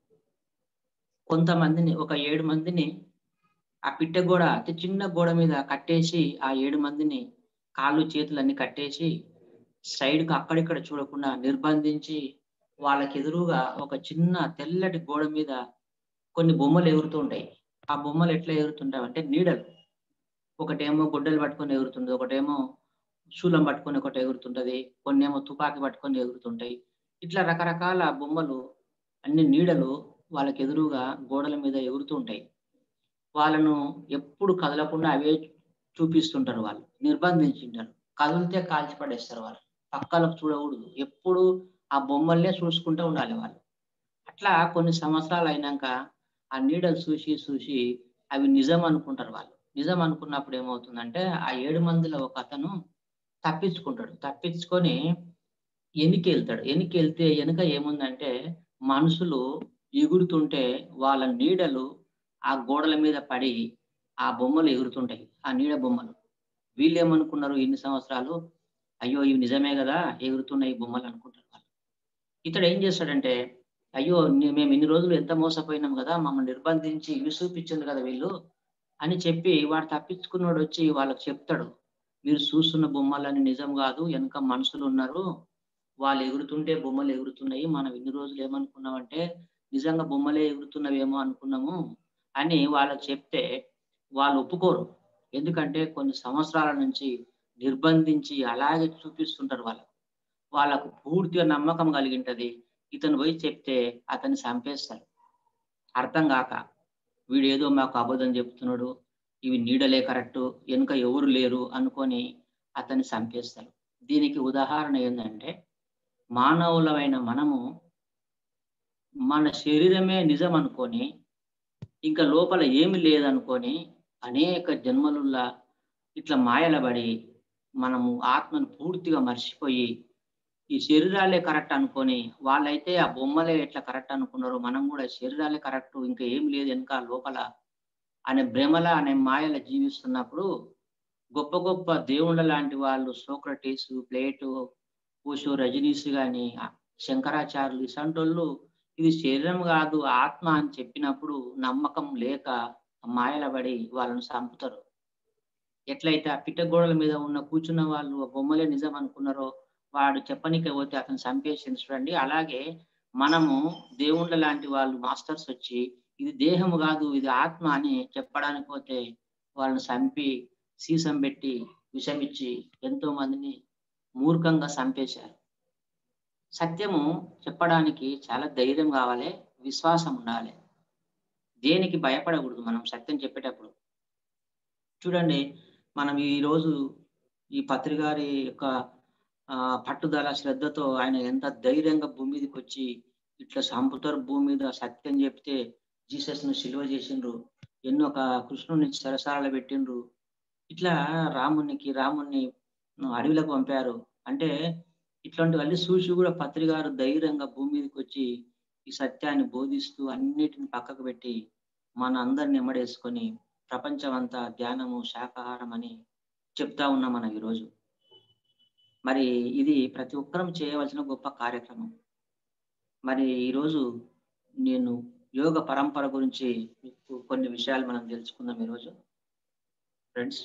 కొంతమందిని ఒక ఏడు మందిని ఆ పిట్ట గోడ అతి చిన్న గోడ మీద కట్టేసి ఆ ఏడు మందిని కాళ్ళు చేతులన్నీ కట్టేసి సైడ్కి అక్కడిక్కడ చూడకుండా నిర్బంధించి వాళ్ళకి ఎదురుగా ఒక చిన్న తెల్లటి గోడ మీద కొన్ని బొమ్మలు ఎగురుతూ ఉంటాయి ఆ బొమ్మలు ఎట్లా ఎగురుతుంటాయి అంటే నీడలు ఒకటేమో గుడ్డలు పట్టుకొని ఎగురుతుంది ఒకటేమో శూలం పట్టుకొని ఒకటి ఎగురుతుంటది కొన్ని ఏమో తుపాకీ పట్టుకొని ఎగురుతుంటాయి ఇట్లా రకరకాల బొమ్మలు అన్ని నీడలు వాళ్ళకి ఎదురుగా గోడల మీద ఎగురుతూ ఉంటాయి వాళ్ళను ఎప్పుడు కదలకుండా అవే చూపిస్తుంటారు వాళ్ళు నిర్బంధించింటారు కదిలితే కాల్చి పడేస్తారు వాళ్ళు పక్కలకు చూడకూడదు ఎప్పుడు ఆ బొమ్మల్నే చూసుకుంటూ ఉండాలి వాళ్ళు అట్లా కొన్ని సంవత్సరాలు అయినాక ఆ నీడలు చూసి చూసి అవి నిజం అనుకుంటారు వాళ్ళు నిజం అనుకున్నప్పుడు ఏమవుతుందంటే ఆ ఏడు మందిలో ఒక అతను తప్పించుకుంటాడు తప్పించుకొని ఎనికి వెళ్తాడు ఎనికి వెళ్తే వెనుక ఏముందంటే మనుషులు ఎగురుతుంటే వాళ్ళ నీడలు ఆ గోడల మీద పడి ఆ బొమ్మలు ఎగురుతుంటాయి ఆ నీడ బొమ్మలు వీళ్ళు ఏమనుకున్నారు ఇన్ని సంవత్సరాలు అయ్యో ఇవి నిజమే కదా ఎగురుతున్నాయి బొమ్మలు అనుకుంటారు వాళ్ళు ఇతడు ఏం చేస్తాడంటే అయ్యో మేము ఇన్ని రోజులు ఎంత మోసపోయినాం కదా మమ్మల్ని నిర్బంధించి ఇవి చూపించింది కదా వీళ్ళు అని చెప్పి వాడు తప్పించుకున్నాడు వచ్చి వాళ్ళకి చెప్తాడు మీరు చూస్తున్న బొమ్మలని నిజం కాదు వెనక మనుషులు ఉన్నారు వాళ్ళు ఎగురుతుంటే బొమ్మలు ఎగురుతున్నాయి మనం ఇన్ని రోజులు ఏమనుకున్నామంటే నిజంగా బొమ్మలే ఎగురుతున్నవేమో అనుకున్నాము అని వాళ్ళకి చెప్తే వాళ్ళు ఒప్పుకోరు ఎందుకంటే కొన్ని సంవత్సరాల నుంచి నిర్బంధించి అలాగే చూపిస్తుంటారు వాళ్ళకు వాళ్ళకు పూర్తిగా నమ్మకం కలిగింటది ఇతను పోయి చెప్తే అతన్ని చంపేస్తారు అర్థం కాక వీడు ఏదో మాకు అబద్ధం చెప్తున్నాడు ఇవి నీడలే కరెక్ట్ వెనుక ఎవరు లేరు అనుకొని అతన్ని చంపేస్తారు దీనికి ఉదాహరణ ఏంటంటే మానవులమైన మనము మన శరీరమే నిజం అనుకొని ఇంకా లోపల ఏమి లేదనుకొని అనేక జన్మలుల్లా ఇట్లా మాయలబడి మనము ఆత్మను పూర్తిగా మర్చిపోయి ఈ శరీరాలే కరెక్ట్ అనుకొని వాళ్ళైతే ఆ బొమ్మలే ఎట్లా కరెక్ట్ అనుకున్నారో మనం కూడా శరీరాలే కరెక్ట్ ఇంకా ఏం లేదు వెనక లోపల అనే భ్రమల అనే మాయల జీవిస్తున్నప్పుడు గొప్ప గొప్ప దేవుళ్ళ లాంటి వాళ్ళు సోక్రటీస్ ప్లేటు ఓషో రజనీస్ గాని శంకరాచార్యులు ఇసంటోళ్ళు ఇది శరీరం కాదు ఆత్మ అని చెప్పినప్పుడు నమ్మకం లేక మాయలబడి వాళ్ళను చంపుతారు ఎట్లయితే ఆ పిట్టగోడల మీద ఉన్న కూర్చున్న వాళ్ళు ఆ బొమ్మలే నిజం అనుకున్నారో వాడు చెప్పనికే పోతే అతను చంపేసింది చూడండి అలాగే మనము దేవుళ్ళ లాంటి వాళ్ళు మాస్టర్స్ వచ్చి ఇది దేహము కాదు ఇది ఆత్మ అని చెప్పడానికి పోతే వాళ్ళని చంపి సీసం పెట్టి విషమిచ్చి ఎంతో మందిని మూర్ఖంగా చంపేశారు సత్యము చెప్పడానికి చాలా ధైర్యం కావాలి విశ్వాసం ఉండాలి దేనికి భయపడకూడదు మనం సత్యం చెప్పేటప్పుడు చూడండి మనం ఈ రోజు ఈ పత్రికారి యొక్క ఆ, పట్టుదల శ్రద్ధతో ఆయన ఎంత ధైర్యంగా భూమి మీదకి వచ్చి ఇట్లా చంపుతారు భూమి మీద సత్యం చెప్తే జీసస్ ను సిలువ చేసిండ్రు ఎన్నో ఒక కృష్ణుని సరసాల పెట్టిండ్రు ఇట్లా రామునికి రాముని అడవిలకు పంపారు అంటే ఇట్లాంటివన్నీ చూసి కూడా పత్రికారు ధైర్యంగా భూమి మీదకి వచ్చి ఈ సత్యాన్ని బోధిస్తూ అన్నిటిని పక్కకు పెట్టి మన అందరిని ఎమ్మడేసుకొని ప్రపంచం అంతా ధ్యానము శాకాహారం అని చెప్తా ఉన్నాం మనం ఈరోజు మరి ఇది ప్రతి ఒక్కరం చేయవలసిన గొప్ప కార్యక్రమం మరి ఈరోజు నేను యోగ పరంపర గురించి మీకు కొన్ని విషయాలు మనం తెలుసుకుందాం ఈరోజు ఫ్రెండ్స్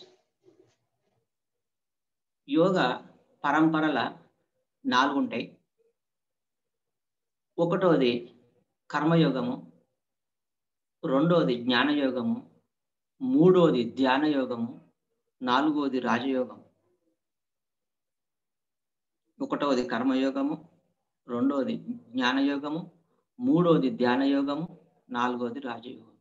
యోగ పరంపరల నాలుగు ఉంటాయి ఒకటోది కర్మయోగము రెండోది జ్ఞానయోగము మూడోది ధ్యాన యోగము నాలుగోది రాజయోగం ఒకటవది కర్మయోగము రెండవది జ్ఞానయోగము మూడవది ధ్యాన యోగము నాలుగవది రాజయోగం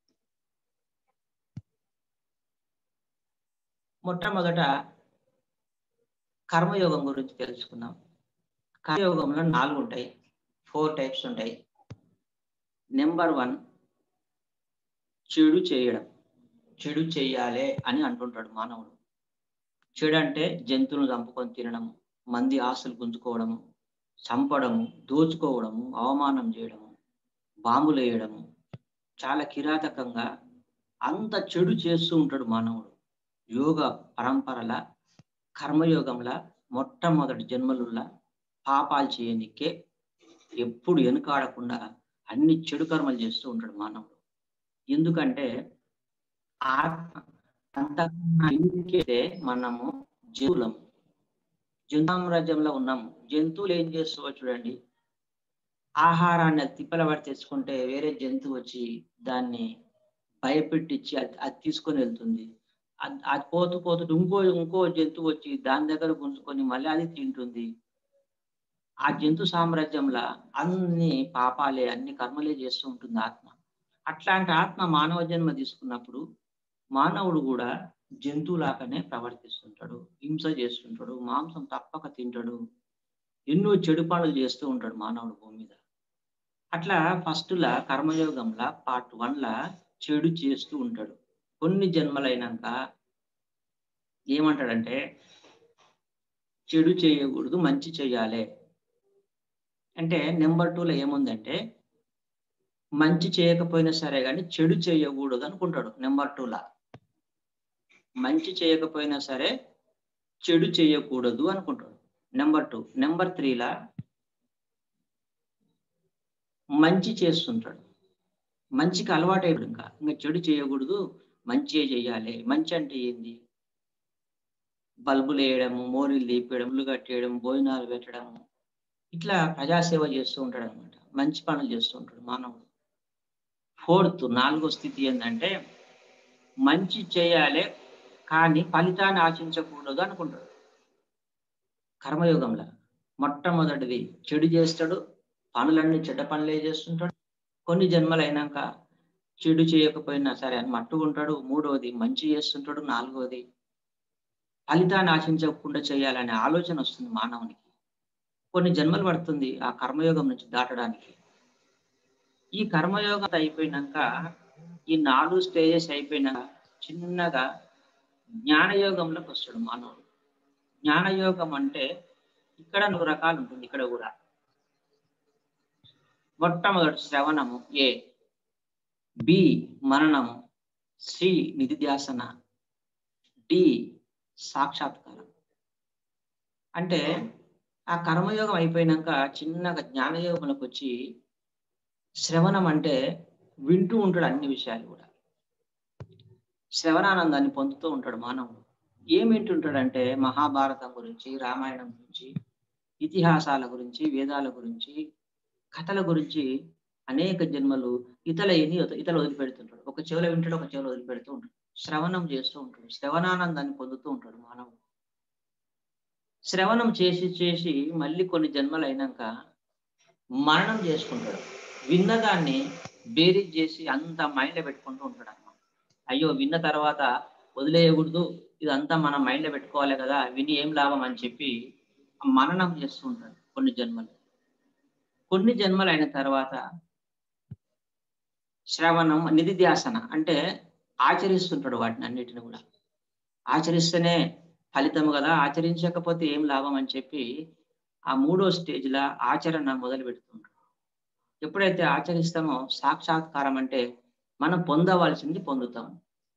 మొట్టమొదట కర్మయోగం గురించి తెలుసుకుందాం కర్మయోగంలో నాలుగు ఉంటాయి ఫోర్ టైప్స్ ఉంటాయి నెంబర్ వన్ చెడు చేయడం చెడు చెయ్యాలి అని అంటుంటాడు మానవుడు చెడు అంటే జంతువులను చంపుకొని తినడము మంది ఆశలు గుంజుకోవడము చంపడము దోచుకోవడము అవమానం చేయడము బాంబులు వేయడము చాలా కిరాతకంగా అంత చెడు చేస్తూ ఉంటాడు మానవుడు యోగ పరంపరల కర్మయోగంల మొట్టమొదటి జన్మలుల్లా పాపాలు చేయనికే ఎప్పుడు వెనుకాడకుండా అన్ని చెడు కర్మలు చేస్తూ ఉంటాడు మానవుడు ఎందుకంటే ఆత్మ అంతకన్నా ఎందుకైతే మనము జంతువులము జంతు సామ్రాజ్యంలో ఉన్నాము జంతువులు ఏం చేస్తావో చూడండి ఆహారాన్ని తిప్పల పడి తెచ్చుకుంటే వేరే జంతువు వచ్చి దాన్ని భయపెట్టించి అది అది తీసుకొని వెళ్తుంది అది అది పోతూ పోతూ ఇంకో ఇంకో జంతువు వచ్చి దాని దగ్గర గుంజుకొని మళ్ళీ అది తింటుంది ఆ జంతు సామ్రాజ్యంలో అన్ని పాపాలే అన్ని కర్మలే చేస్తూ ఉంటుంది ఆత్మ అట్లాంటి ఆత్మ మానవ జన్మ తీసుకున్నప్పుడు మానవుడు కూడా జంతువులాగానే ప్రవర్తిస్తుంటాడు హింస చేస్తుంటాడు మాంసం తప్పక తింటాడు ఎన్నో చెడు పనులు చేస్తూ ఉంటాడు మానవుడు భూమి మీద అట్లా ఫస్ట్లా కర్మయోగంలా పార్ట్ వన్లా చెడు చేస్తూ ఉంటాడు కొన్ని జన్మలైనాక ఏమంటాడంటే చెడు చేయకూడదు మంచి చేయాలి అంటే నెంబర్ టూలో ఏముందంటే మంచి చేయకపోయినా సరే కానీ చెడు చేయకూడదు అనుకుంటాడు నెంబర్ టూలా మంచి చేయకపోయినా సరే చెడు చేయకూడదు అనుకుంటాడు నెంబర్ టూ నెంబర్ త్రీలా మంచి చేస్తుంటాడు మంచికి అలవాటు అయిపోయి ఇంకా ఇంకా చెడు చేయకూడదు మంచి చేయాలి మంచి అంటే ఏంది బల్బులు వేయడము మోరీలు తీపేయడం ఇల్లు కట్టేయడం భోజనాలు పెట్టడము ఇట్లా ప్రజాసేవ చేస్తూ ఉంటాడు అనమాట మంచి పనులు చేస్తూ ఉంటాడు మానవుడు ఫోర్త్ నాలుగో స్థితి ఏంటంటే మంచి చేయాలి కానీ ఫలితాన్ని ఆశించకూడదు అనుకుంటాడు కర్మయోగంలో మొట్టమొదటిది చెడు చేస్తాడు పనులన్నీ చెడ్డ పనులే చేస్తుంటాడు కొన్ని జన్మలు అయినాక చెడు చేయకపోయినా సరే అని మట్టుకుంటాడు మూడవది మంచి చేస్తుంటాడు నాలుగవది ఫలితాన్ని ఆశించకుండా చేయాలనే ఆలోచన వస్తుంది మానవునికి కొన్ని జన్మలు పడుతుంది ఆ కర్మయోగం నుంచి దాటడానికి ఈ కర్మయోగం అయిపోయినాక ఈ నాలుగు స్టేజెస్ అయిపోయినాక చిన్నగా జ్ఞానయోగంలోకి వస్తాడు మానవుడు జ్ఞానయోగం అంటే ఇక్కడ నాలుగు రకాలు ఉంటుంది ఇక్కడ కూడా మొట్టమొదటి శ్రవణము ఏ బి మననము సి నిధిధ్యాసన డి సాక్షాత్కారం అంటే ఆ కర్మయోగం అయిపోయినాక చిన్నగా జ్ఞానయోగంలోకి వచ్చి శ్రవణం అంటే వింటూ ఉంటాడు అన్ని విషయాలు కూడా శ్రవణానందాన్ని పొందుతూ ఉంటాడు మానవుడు ఏం వింటుంటాడంటే మహాభారతం గురించి రామాయణం గురించి ఇతిహాసాల గురించి వేదాల గురించి కథల గురించి అనేక జన్మలు ఇతల ఎన్ని ఇతలు వదిలిపెడుతుంటాడు ఒక చెవిలో వింటాడు ఒక చెవిలో వదిలిపెడుతూ ఉంటాడు శ్రవణం చేస్తూ ఉంటాడు శ్రవణానందాన్ని పొందుతూ ఉంటాడు మానవుడు శ్రవణం చేసి చేసి మళ్ళీ కొన్ని జన్మలు అయినాక మరణం చేసుకుంటాడు విన్నదాన్ని బేరీజ్ చేసి అంత మైండ్లో పెట్టుకుంటూ ఉంటాడు అన్నమాట అయ్యో విన్న తర్వాత వదిలేయకూడదు ఇదంతా మనం మైండ్లో పెట్టుకోవాలి కదా విని ఏం లాభం అని చెప్పి మననం చేస్తూ ఉంటాడు కొన్ని జన్మలు కొన్ని జన్మలు అయిన తర్వాత శ్రవణం నిధిధ్యాసన అంటే ఆచరిస్తుంటాడు వాటిని అన్నిటిని కూడా ఆచరిస్తేనే ఫలితం కదా ఆచరించకపోతే ఏం లాభం అని చెప్పి ఆ మూడో స్టేజ్లో ఆచరణ మొదలు పెడుతుంటాడు ఎప్పుడైతే ఆచరిస్తామో సాక్షాత్కారం అంటే మనం పొందవలసింది పొందుతాం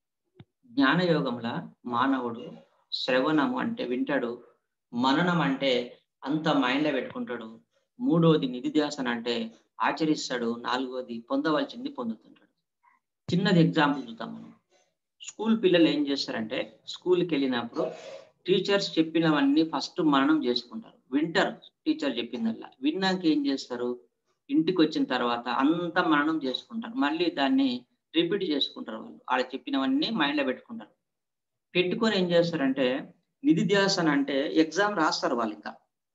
జ్ఞానయోగంలో మానవుడు శ్రవణము అంటే వింటాడు మననం అంటే అంత మైండ్లో పెట్టుకుంటాడు మూడోది నిధిధ్యాసన అంటే ఆచరిస్తాడు నాలుగోది పొందవలసింది పొందుతుంటాడు చిన్నది ఎగ్జాంపుల్ చూద్దాం మనం స్కూల్ పిల్లలు ఏం చేస్తారంటే స్కూల్కి వెళ్ళినప్పుడు టీచర్స్ చెప్పినవన్నీ ఫస్ట్ మననం చేసుకుంటారు వింటారు టీచర్ చెప్పిందల్లా విన్నాక ఏం చేస్తారు ఇంటికి వచ్చిన తర్వాత అంత మననం చేసుకుంటారు మళ్ళీ దాన్ని రిపీట్ చేసుకుంటారు వాళ్ళు వాళ్ళు చెప్పినవన్నీ మైండ్లో పెట్టుకుంటారు పెట్టుకొని ఏం చేస్తారంటే నిధిధ్యాసన అంటే ఎగ్జామ్ రాస్తారు వాళ్ళు ఇంకా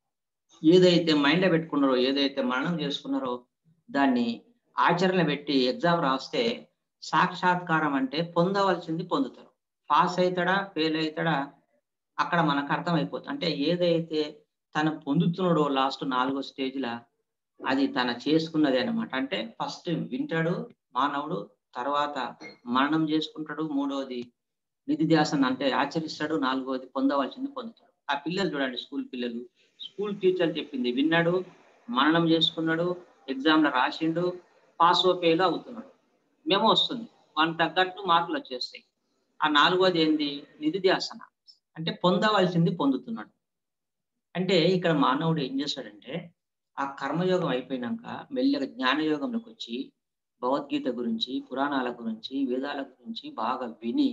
ఏదైతే మైండ్లో పెట్టుకున్నారో ఏదైతే మననం చేసుకున్నారో దాన్ని ఆచరణ పెట్టి ఎగ్జామ్ రాస్తే సాక్షాత్కారం అంటే పొందవలసింది పొందుతారు పాస్ అవుతాడా ఫెయిల్ అవుతాడా అక్కడ మనకు అర్థమైపోతుంది అంటే ఏదైతే తను పొందుతున్నాడో లాస్ట్ నాలుగో స్టేజ్లో అది తన చేసుకున్నది అనమాట అంటే ఫస్ట్ వింటాడు మానవుడు తర్వాత మరణం చేసుకుంటాడు మూడవది నిధిధ్యాసన అంటే ఆచరిస్తాడు నాలుగవది పొందవలసింది పొందుతాడు ఆ పిల్లలు చూడండి స్కూల్ పిల్లలు స్కూల్ టీచర్ చెప్పింది విన్నాడు మరణం చేసుకున్నాడు ఎగ్జామ్లో రాసిండు పాస్ ఓపేలో అవుతున్నాడు మేము వస్తుంది వాని తగ్గట్టు మార్కులు వచ్చేస్తాయి ఆ నాలుగోది ఏంది నిధిధ్యాసన అంటే పొందవలసింది పొందుతున్నాడు అంటే ఇక్కడ మానవుడు ఏం చేస్తాడంటే ఆ కర్మయోగం అయిపోయినాక మెల్లగా జ్ఞానయోగంలోకి వచ్చి భగవద్గీత గురించి పురాణాల గురించి వేదాల గురించి బాగా విని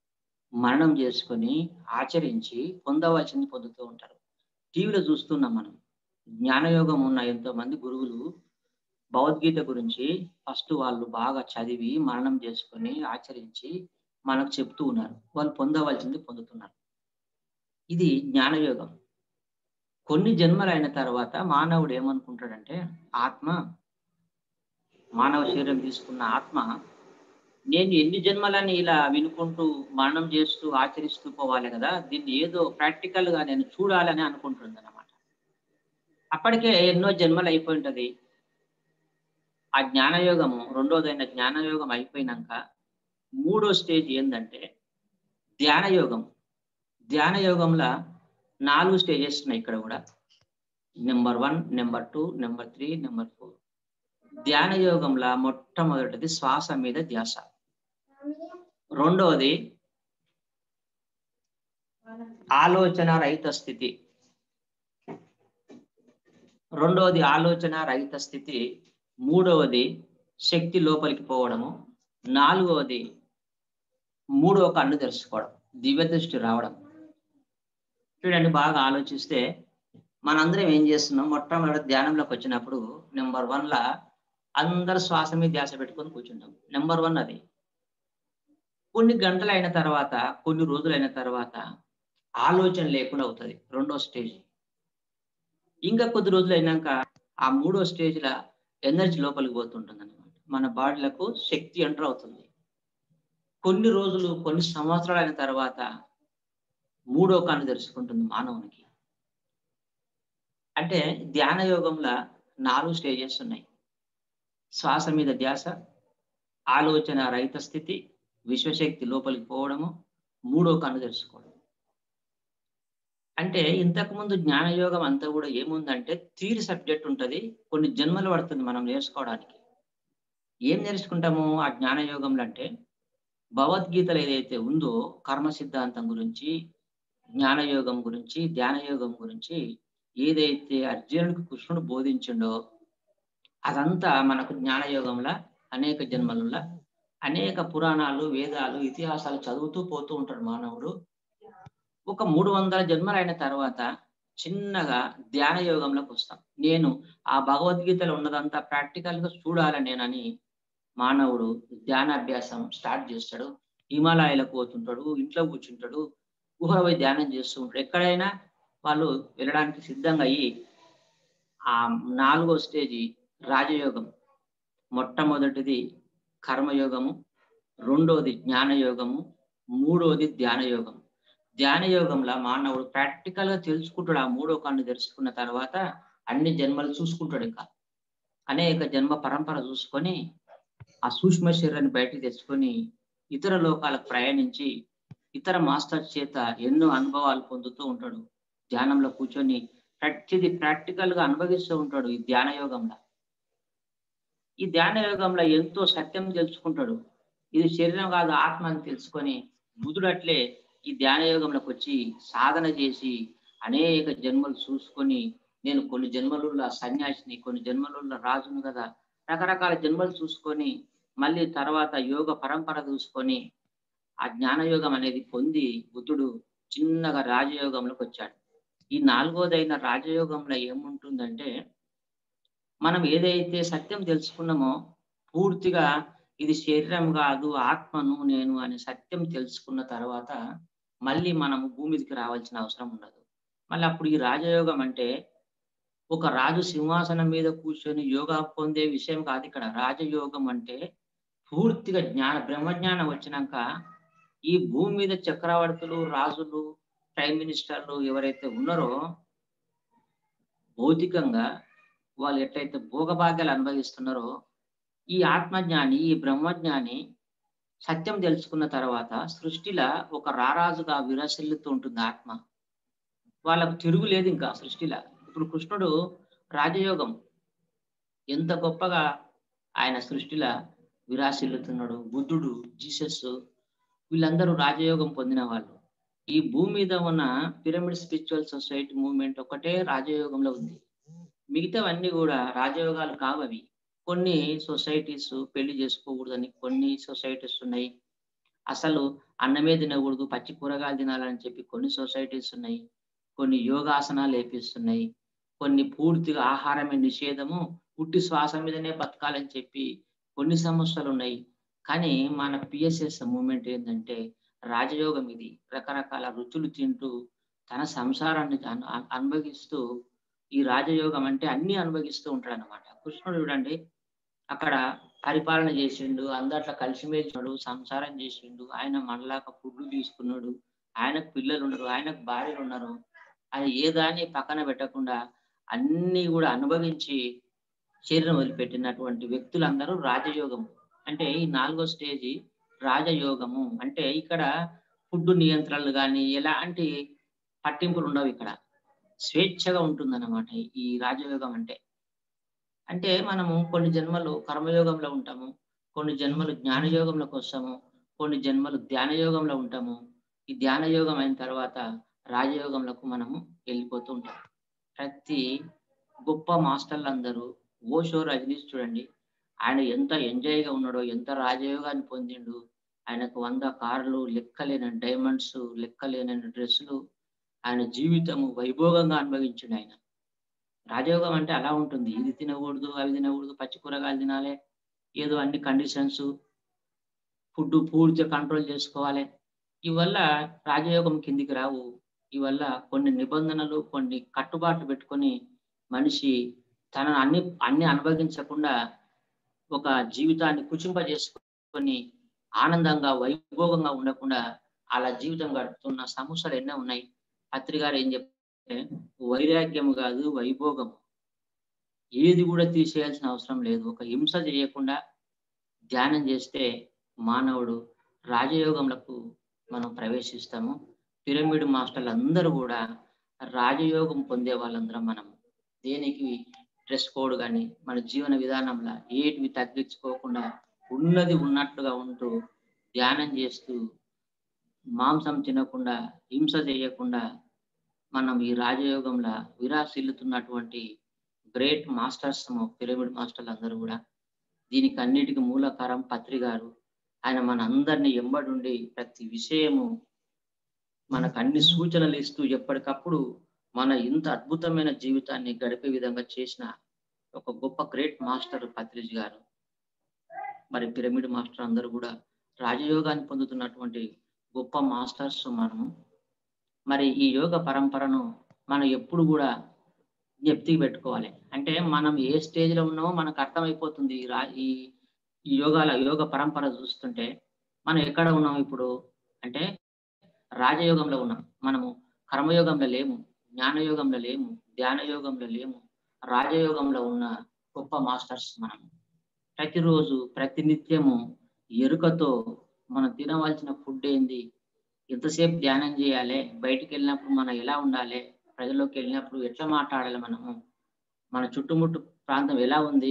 మరణం చేసుకొని ఆచరించి పొందవలసింది పొందుతూ ఉంటారు టీవీలో చూస్తున్నాం మనం జ్ఞానయోగం ఉన్న ఎంతో మంది గురువులు భగవద్గీత గురించి ఫస్ట్ వాళ్ళు బాగా చదివి మరణం చేసుకొని ఆచరించి మనకు చెప్తూ ఉన్నారు వాళ్ళు పొందవలసింది పొందుతున్నారు ఇది జ్ఞానయోగం కొన్ని జన్మలు అయిన తర్వాత మానవుడు ఏమనుకుంటాడంటే ఆత్మ మానవ శరీరం తీసుకున్న ఆత్మ నేను ఎన్ని జన్మలని ఇలా వినుకుంటూ మరణం చేస్తూ ఆచరిస్తూ పోవాలి కదా దీన్ని ఏదో ప్రాక్టికల్ గా నేను చూడాలని అనుకుంటుంది అనమాట అప్పటికే ఎన్నో జన్మలు అయిపోయి ఉంటది ఆ జ్ఞానయోగము రెండోదైన జ్ఞానయోగం అయిపోయినాక మూడో స్టేజ్ ఏంటంటే ధ్యానయోగం ధ్యానయోగంలో నాలుగు స్టేజెస్ ఉన్నాయి ఇక్కడ కూడా number one number two number three number four ధ్యాన యోగంలో మొట్టమొదటిది శ్వాస మీద ధ్యాస రెండవది ఆలోచన రహిత స్థితి రెండవది ఆలోచన రహిత స్థితి మూడవది శక్తి లోపలికి పోవడము నాలుగవది మూడవ కన్ను తెరుచుకోవడం దివ్య దృష్టి రావడం చూడండి బాగా ఆలోచిస్తే మనందరం ఏం చేస్తున్నాం మొట్టమొదటి ధ్యానంలోకి వచ్చినప్పుడు నెంబర్ వన్లా అందరు శ్వాస మీద ధ్యాస పెట్టుకొని కూర్చుంటాం నెంబర్ వన్ అది కొన్ని గంటలు అయిన తర్వాత కొన్ని రోజులైన తర్వాత ఆలోచన లేకుండా అవుతుంది రెండో స్టేజ్ ఇంకా కొద్ది రోజులు అయినాక ఆ మూడో స్టేజ్లో ఎనర్జీ లోపలికి పోతుంటుంది అనమాట మన బాడీలకు శక్తి ఎంటర్ అవుతుంది కొన్ని రోజులు కొన్ని సంవత్సరాలు అయిన తర్వాత మూడో కన్ను తెరుచుకుంటుంది మానవునికి అంటే ధ్యాన యోగంలో నాలుగు స్టేజెస్ ఉన్నాయి శ్వాస మీద ధ్యాస ఆలోచన రహిత స్థితి విశ్వశక్తి లోపలికి పోవడము మూడో కన్ను తెరుచుకోవడం అంటే ఇంతకుముందు జ్ఞానయోగం అంతా కూడా ఏముందంటే థీరీ సబ్జెక్ట్ ఉంటుంది కొన్ని జన్మలు పడుతుంది మనం నేర్చుకోవడానికి ఏం నేర్చుకుంటాము ఆ జ్ఞానయోగంలో అంటే భగవద్గీతలు ఏదైతే ఉందో కర్మ సిద్ధాంతం గురించి జ్ఞానయోగం గురించి ధ్యానయోగం గురించి ఏదైతే అర్జునుడికి కృష్ణుడు బోధించిండో అదంతా మనకు జ్ఞానయోగంలో అనేక జన్మలలో అనేక పురాణాలు వేదాలు ఇతిహాసాలు చదువుతూ పోతూ ఉంటాడు మానవుడు ఒక మూడు వందల జన్మలైన తర్వాత చిన్నగా ధ్యాన యోగంలోకి వస్తాం నేను ఆ భగవద్గీతలో ఉన్నదంతా ప్రాక్టికల్ గా చూడాలి నేనని మానవుడు ధ్యానాభ్యాసం స్టార్ట్ చేస్తాడు హిమాలయాలకు పోతుంటాడు ఇంట్లో కూర్చుంటాడు గుహలో పోయి ధ్యానం చేస్తూ ఉంటాడు ఎక్కడైనా వాళ్ళు వెళ్ళడానికి సిద్ధంగా అయ్యి ఆ నాలుగో స్టేజి రాజయోగం మొట్టమొదటిది కర్మయోగము రెండోది జ్ఞానయోగము మూడోది ధ్యానయోగం ధ్యానయోగంలో మానవుడు ప్రాక్టికల్ గా తెలుసుకుంటాడు ఆ మూడో కన్ను తెలుసుకున్న తర్వాత అన్ని జన్మలు చూసుకుంటాడు ఇంకా అనేక జన్మ పరంపర చూసుకొని ఆ సూక్ష్మ శరీరాన్ని బయటికి తెచ్చుకొని ఇతర లోకాలకు ప్రయాణించి ఇతర మాస్టర్ చేత ఎన్నో అనుభవాలు పొందుతూ ఉంటాడు ధ్యానంలో కూర్చొని ప్రతిది ప్రాక్టికల్ గా అనుభవిస్తూ ఉంటాడు ఈ ధ్యాన యోగంలో ఈ ధ్యాన యోగంలో ఎంతో సత్యం తెలుసుకుంటాడు ఇది శరీరం కాదు ఆత్మ అని తెలుసుకొని బుధుడు అట్లే ఈ ధ్యాన యోగంలోకి వచ్చి సాధన చేసి అనేక జన్మలు చూసుకొని నేను కొన్ని జన్మలలో సన్యాసిని కొన్ని జన్మలలో రాజును కదా రకరకాల జన్మలు చూసుకొని మళ్ళీ తర్వాత యోగ పరంపర చూసుకొని ఆ జ్ఞానయోగం అనేది పొంది బుద్ధుడు చిన్నగా రాజయోగంలోకి వచ్చాడు ఈ నాలుగోదైన రాజయోగంలో ఏముంటుందంటే మనం ఏదైతే సత్యం తెలుసుకున్నామో పూర్తిగా ఇది శరీరం కాదు ఆత్మను నేను అనే సత్యం తెలుసుకున్న తర్వాత మళ్ళీ మనము భూమికి రావాల్సిన అవసరం ఉండదు మళ్ళీ అప్పుడు ఈ రాజయోగం అంటే ఒక రాజు సింహాసనం మీద కూర్చొని యోగా పొందే విషయం కాదు ఇక్కడ రాజయోగం అంటే పూర్తిగా జ్ఞాన బ్రహ్మజ్ఞానం వచ్చినాక ఈ భూమి మీద చక్రవర్తులు రాజులు ప్రైమ్ మినిస్టర్లు ఎవరైతే ఉన్నారో భౌతికంగా వాళ్ళు ఎట్లయితే భోగభాగ్యాలు అనుభవిస్తున్నారో ఈ ఆత్మజ్ఞాని ఈ బ్రహ్మజ్ఞాని సత్యం తెలుసుకున్న తర్వాత సృష్టిలో ఒక రారాజుగా విరసిల్లుతూ ఉంటుంది ఆత్మ వాళ్ళకు తిరుగులేదు ఇంకా సృష్టిలో ఇప్పుడు కృష్ణుడు రాజయోగం ఎంత గొప్పగా ఆయన సృష్టిలో విరాసిల్లుతున్నాడు బుద్ధుడు జీసస్ వీళ్ళందరూ రాజయోగం పొందిన వాళ్ళు ఈ భూమి మీద ఉన్న పిరమిడ్ స్పిరిచువల్ సొసైటీ మూవ్మెంట్ ఒకటే రాజయోగంలో ఉంది మిగతావన్నీ కూడా రాజయోగాలు కావు అవి కొన్ని సొసైటీస్ పెళ్లి చేసుకోకూడదని కొన్ని సొసైటీస్ ఉన్నాయి అసలు అన్నమే తినకూడదు పచ్చి కూరగాయలు తినాలని చెప్పి కొన్ని సొసైటీస్ ఉన్నాయి కొన్ని యోగాసనాలు వేపిస్తున్నాయి కొన్ని పూర్తిగా ఆహారమే నిషేధము పుట్టి శ్వాస మీదనే బతకాలని చెప్పి కొన్ని సమస్యలు ఉన్నాయి కానీ మన పిఎస్ఎస్ మూమెంట్ ఏంటంటే రాజయోగం ఇది రకరకాల రుచులు తింటూ తన సంసారాన్ని అనుభవిస్తూ ఈ రాజయోగం అంటే అన్ని అనుభవిస్తూ ఉంటాడు అనమాట కృష్ణుడు చూడండి అక్కడ పరిపాలన చేసిండు అందట్లో కలిసిమెలిసినాడు సంసారం చేసిండు ఆయన మనలాగా ఫుడ్ తీసుకున్నాడు ఆయనకు పిల్లలు ఉన్నారు ఆయనకు భార్యలు ఉన్నారు ఆయన ఏ దాన్ని పక్కన పెట్టకుండా అన్ని కూడా అనుభవించి శరీరం వదిలిపెట్టినటువంటి వ్యక్తులందరూ రాజయోగం అంటే ఈ నాలుగో స్టేజి రాజయోగము అంటే ఇక్కడ ఫుడ్ నియంత్రణలు కానీ ఎలాంటి పట్టింపులు ఉండవు ఇక్కడ స్వేచ్ఛగా ఉంటుందన్నమాట ఈ రాజయోగం అంటే అంటే మనము కొన్ని జన్మలు కర్మయోగంలో ఉంటాము కొన్ని జన్మలు జ్ఞానయోగంలోకి వస్తాము కొన్ని జన్మలు ధ్యాన యోగంలో ఉంటాము ఈ ధ్యాన యోగం అయిన తర్వాత రాజయోగంలోకి మనము వెళ్ళిపోతూ ఉంటాం ప్రతి గొప్ప మాస్టర్లు అందరూ ఓషో రజనీష్ చూడండి ఆయన ఎంత ఎంజాయ్గా ఉన్నాడో ఎంత రాజయోగాన్ని పొందిండు ఆయనకు వంద కార్లు లెక్కలేని డైమండ్స్ లెక్కలేని డ్రెస్సులు ఆయన జీవితము వైభోగంగా అనుభవించిండు ఆయన రాజయోగం అంటే అలా ఉంటుంది ఇది తినకూడదు అవి తినకూడదు పచ్చి కూరగాయలు తినాలి ఏదో అన్ని కండిషన్స్ ఫుడ్ పూర్తిగా కంట్రోల్ చేసుకోవాలి ఇవల్ల రాజయోగం కిందికి రావు ఇవల్ల కొన్ని నిబంధనలు కొన్ని కట్టుబాట్లు పెట్టుకొని మనిషి తన అన్ని అన్ని అనుభవించకుండా ఒక జీవితాన్ని కుచింపజేసుకొని ఆనందంగా వైభోగంగా ఉండకుండా అలా జీవితం గడుపుతున్న సమస్యలు ఎన్నో ఉన్నాయి పత్రికారు ఏం చెప్తే వైరాగ్యము కాదు వైభోగము ఏది కూడా తీసేయాల్సిన అవసరం లేదు ఒక హింస చేయకుండా ధ్యానం చేస్తే మానవుడు రాజయోగంలకు మనం ప్రవేశిస్తాము పిరమిడ్ మాస్టర్లు అందరూ కూడా రాజయోగం పొందే వాళ్ళందరం మనం దేనికి డ్రెస్ కోడ్ కానీ మన జీవన విధానంలో ఏటివి తగ్గించుకోకుండా ఉన్నది ఉన్నట్టుగా ఉంటూ ధ్యానం చేస్తూ మాంసం తినకుండా హింస చేయకుండా మనం ఈ రాజయోగంలో విరాసిల్లుతున్నటువంటి గ్రేట్ మాస్టర్స్ పిరమిడ్ మాస్టర్లు అందరూ కూడా దీనికి అన్నిటికీ మూలకారం పత్రి గారు ఆయన మన అందరినీ ఎంబడుండి ప్రతి విషయము మనకు అన్ని సూచనలు ఇస్తూ ఎప్పటికప్పుడు మన ఇంత అద్భుతమైన జీవితాన్ని గడిపే విధంగా చేసిన ఒక గొప్ప గ్రేట్ మాస్టర్ పత్రిజ్ గారు మరి పిరమిడ్ మాస్టర్ అందరూ కూడా రాజయోగాన్ని పొందుతున్నటువంటి గొప్ప మాస్టర్స్ మనము మరి ఈ యోగ పరంపరను మనం ఎప్పుడు కూడా జ్ఞప్తికి పెట్టుకోవాలి అంటే మనం ఏ స్టేజ్ లో ఉన్నామో మనకు అర్థమైపోతుంది ఈ రా ఈ ఈ యోగాల యోగ పరంపర చూస్తుంటే మనం ఎక్కడ ఉన్నాం ఇప్పుడు అంటే రాజయోగంలో ఉన్నాం మనము కర్మయోగంలో లేము జ్ఞానయోగంలో లేము ధ్యాన యోగంలో లేము రాజయోగంలో ఉన్న గొప్ప మాస్టర్స్ మనం ప్రతిరోజు ప్రతినిత్యము ఎరుకతో మనం తినవలసిన ఫుడ్ ఏంది ఎంతసేపు ధ్యానం చేయాలి బయటికి వెళ్ళినప్పుడు మనం ఎలా ఉండాలి ప్రజల్లోకి వెళ్ళినప్పుడు ఎట్లా మాట్లాడాలి మనము మన చుట్టుముట్టు ప్రాంతం ఎలా ఉంది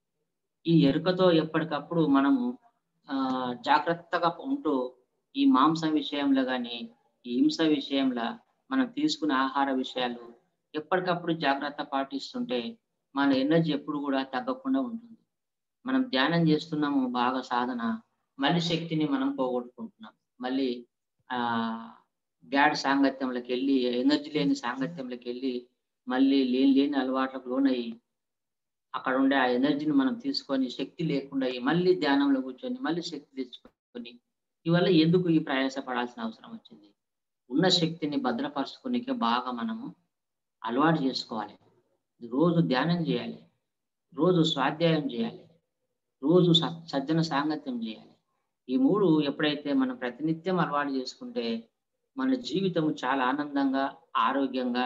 ఈ ఎరుకతో ఎప్పటికప్పుడు మనము ఆ జాగ్రత్తగా ఉంటూ ఈ మాంసం విషయంలో కానీ ఈ హింస విషయంలో మనం తీసుకునే ఆహార విషయాలు ఎప్పటికప్పుడు జాగ్రత్త పాటిస్తుంటే మన ఎనర్జీ ఎప్పుడు కూడా తగ్గకుండా ఉంటుంది మనం ధ్యానం చేస్తున్నాము బాగా సాధన మళ్ళీ శక్తిని మనం పోగొట్టుకుంటున్నాం మళ్ళీ ఆ బ్యాడ్ సాంగత్యంలోకి వెళ్ళి ఎనర్జీ లేని సాంగత్యంలోకి వెళ్ళి మళ్ళీ లేని లేని అలవాట్లకు లోనయ్యి అక్కడ ఉండే ఆ ఎనర్జీని మనం తీసుకొని శక్తి లేకుండా అయ్యి మళ్ళీ ధ్యానంలో కూర్చొని మళ్ళీ శక్తి తెచ్చుకొని ఇవల్ల ఎందుకు ఈ ప్రయాస పడాల్సిన అవసరం వచ్చింది ఉన్న శక్తిని భద్రపరచుకునేకే బాగా మనము అలవాటు చేసుకోవాలి రోజు ధ్యానం చేయాలి రోజు స్వాధ్యాయం చేయాలి రోజు స- సజ్జన సాంగత్యం చేయాలి ఈ మూడు ఎప్పుడైతే మనం ప్రతినిత్యం అలవాటు చేసుకుంటే మన జీవితం చాలా ఆనందంగా ఆరోగ్యంగా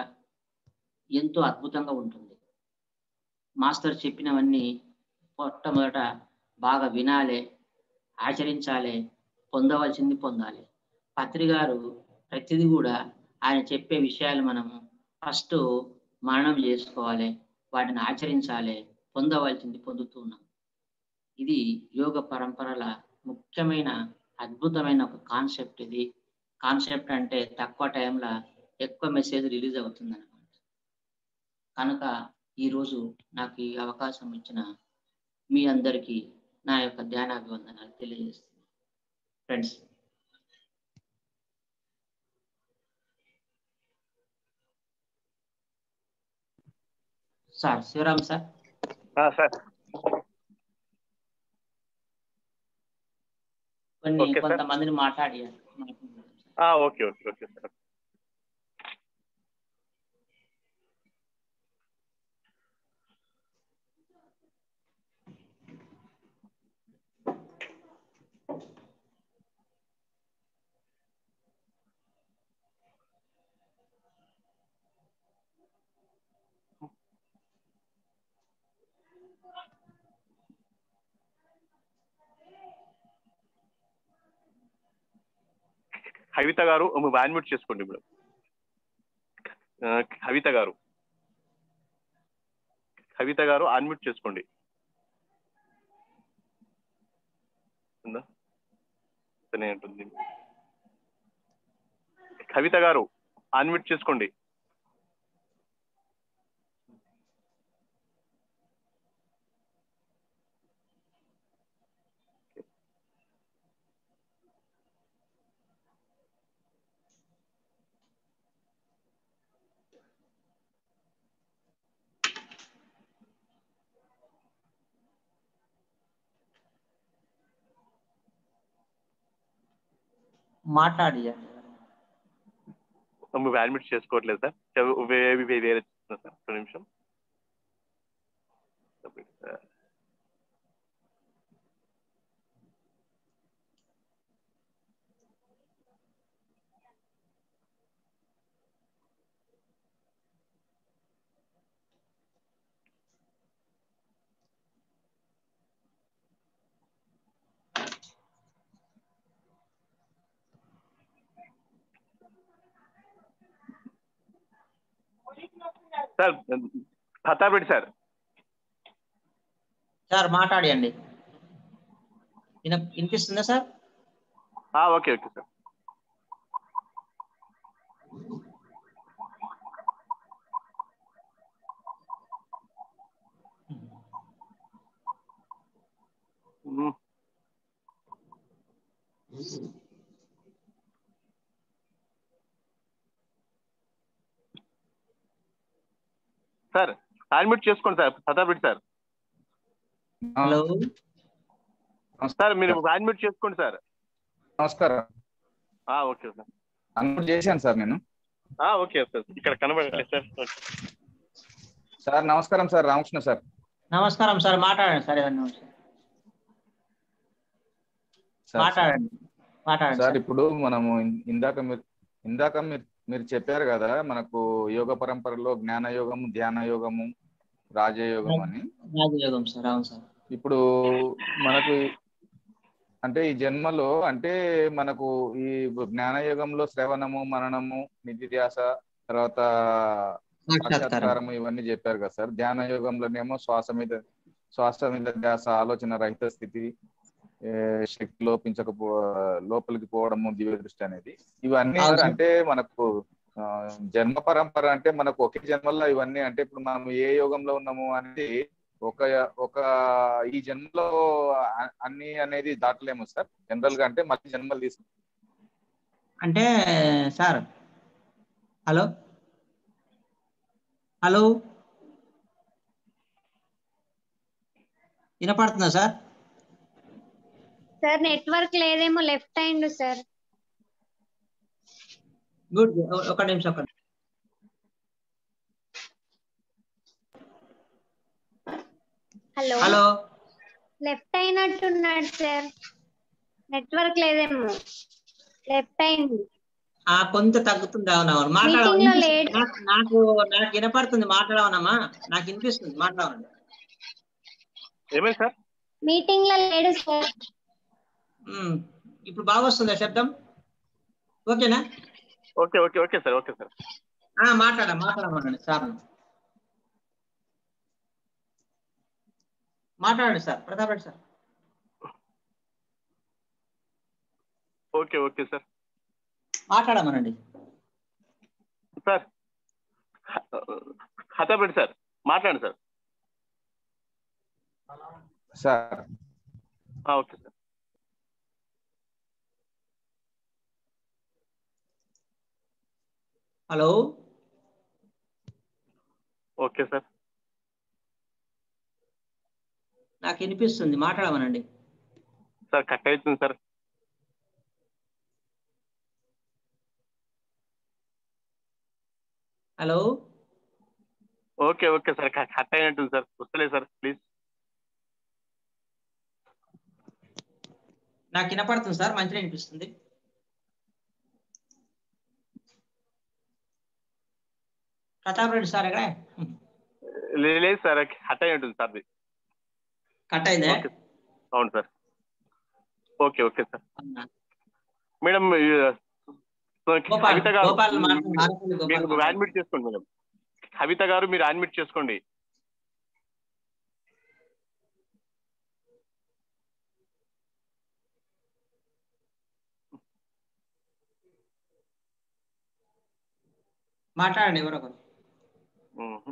ఎంతో అద్భుతంగా ఉంటుంది మాస్టర్ చెప్పినవన్నీ మొట్టమొదట బాగా వినాలి ఆచరించాలి పొందవలసింది పొందాలి పత్రి గారు ప్రతిదీ కూడా ఆయన చెప్పే విషయాలు మనము ఫస్ట్ మననం చేసుకోవాలి వాటిని ఆచరించాలి పొందవలసింది పొందుతున్నాం ఇది యోగ పరంపరల ముఖ్యమైన అద్భుతమైన ఒక కాన్సెప్ట్ ఇది కాన్సెప్ట్ అంటే తక్కువ టైంలో ఎక్కువ మెసేజ్ రిలీజ్ అవుతుంది అనమాట కనుక ఈరోజు నాకు ఈ అవకాశం ఇచ్చిన మీ అందరికీ నా యొక్క ధ్యానాభివందనాలు తెలియజేస్తున్నాను friends sir Shivaram sir sir కొన్ని Okay, sir. కొంతమందిని మాట్లాడి okay okay okay sir Kavitha garu unmute చేసుకోండి ఇప్పుడు ఆ, కవిత గారు కవిత గారు అన్మ్యూట్ చేసుకోండి ఉందా తనే ఉంటుంది కవిత గారు అన్మ్యూట్ చేసుకోండి మాట్లాడి మీరు అడ్మిట్ చేసుకోవట్లేదు సార్ చెవ్- వే- వే- వేరే చూస్తున్నా సార్ ఒక నిమిషం సార్ ప్రతాప్ సార్ సార్ మాట్లాడండి విన వినిపిస్తుందా సార్ ఆ, ఓకే ఓకే సార్ మ్మ్. సార్ అడ్మిట్ చేసుకోండి sir Pratap Reddy sir hello sir మీరు అడ్మిట్ చేసుకోండి సార్ నమస్కారం ఆ, ఓకే సార్ అన్మ్యూట్ చేశాను సార్ నేను ఆ, ఓకే సార్ ఇక్కడ కనబడట్లేదు సార్ ఓకే. సార్ నమస్కారం సార్ రామకృష్ణ సార్ నమస్కారం సార్ మాట్లాడండి సార్ ఏదన్నా ఉంటే. సార్, మాట్లాడండి మాట్లాడండి సార్ సార్. ఇప్పుడు మనము ఇన్- ఇందాక మీరు ఇందాక మీరు మీరు చెప్పారు కదా మనకు యోగ పరంపరలో జ్ఞాన యోగము ధ్యాన యోగము రాజయోగం అని రాజయోగం సార్ అవును సార్ ఇప్పుడు మనకు అంటే ఈ జన్మలో అంటే మనకు ఈ జ్ఞానయోగంలో శ్రవణము మననము నిధిధ్యాస తర్వాత సాక్షాత్కారం సాక్షాత్కారము ఇవన్నీ చెప్పారు కదా సార్ ధ్యాన యోగంలోనేమో శ్వాస మీద శ్వాస మీద ధ్యాస ఆలోచన రహిత స్థితి ఏ, శక్తి లోపించకపో లోపలికి పోవడము దివ్య దృష్టి అనేది ఇవన్నీ అవును. అంటే మనకు ఆ, జన్మ పరంపర అంటే మనకు ఒకే జన్మలో ఇవన్నీ అంటే ఇప్పుడు మనం ఏ యోగంలో ఉన్నాము అనేది ఒక ఒక ఈ జన్మలో అ- అన్ని అనేది దాటలేము సార్ జనరల్ గా అంటే మళ్ళీ జన్మలు తీసుకు అంటే సార్ హలో హలో వినపడుతుందా సార్ సార్ నెట్వర్క్ లేదేమో లెఫ్ట్ అయిండు సార్ గుడ్ ఒక నిమిషం ఒక నిమిషం. హలో హలో లెఫ్ట్ అయినట్టున్నాడు సార్ నెట్వర్క్ లేదేమో లెఫ్ట్ అయింది ఆ కొంత తగ్గుతుంది అవునవును Meeting లో మాట్లాడమా లేట్. నాకు నాకు నాకు వినపడుతుంది మాట్లాడవనమ్మా నాకు వినిపిస్తుంది మాట్లాడండి ఏమైంది సార్ మీటింగ్ లో లేడు సార్ ఉమ్, ఇప్పుడు బాగా వస్తుందా శబ్దం ఓకేనా okay okay okay sir okay sir ఆ మాట్లాడ మాట్లాడమనండి సార్ మాట్లాడండి sir Pratap Reddy sir okay okay sir మాట్లాడమనండి సార్ హతాబెట్టి సార్ మాట్లాడండి సార్ సార్ ఆ, okay sir hello okay sir నాకు వినిపిస్తుంది మాట్లాడమనండి సార్ కట్ అవుతుంది sir hello okay okay sir క- కట్ అయినట్టుంది సార్ వస్తలేదు సార్ ప్లీజ్ నాకు వినపడుతుంది సార్ మంచిగా వినిపిస్తుంది ప్రతాప్ రెడ్డి సార్ ఎక్కడ లే- లేదు సార్ కట్ అయినట్టుంది సార్ అది. కట్ అయిందే ఓకే అవును సార్ ఓకే ఓకే సార్ అవునా. మేడం ఈ, గోపాల్ కవిత గారు గోపాల్ మాట్లాడు ఆరోపల్లి గోపాల్ మీరు మాట్లాడు. అడ్మిట్ చేసుకోండి మేడం కవిత గారు మీరు అడ్మిట్ చేసుకోండి మాట్లాడండి ఎవరొకరు మ్మ్.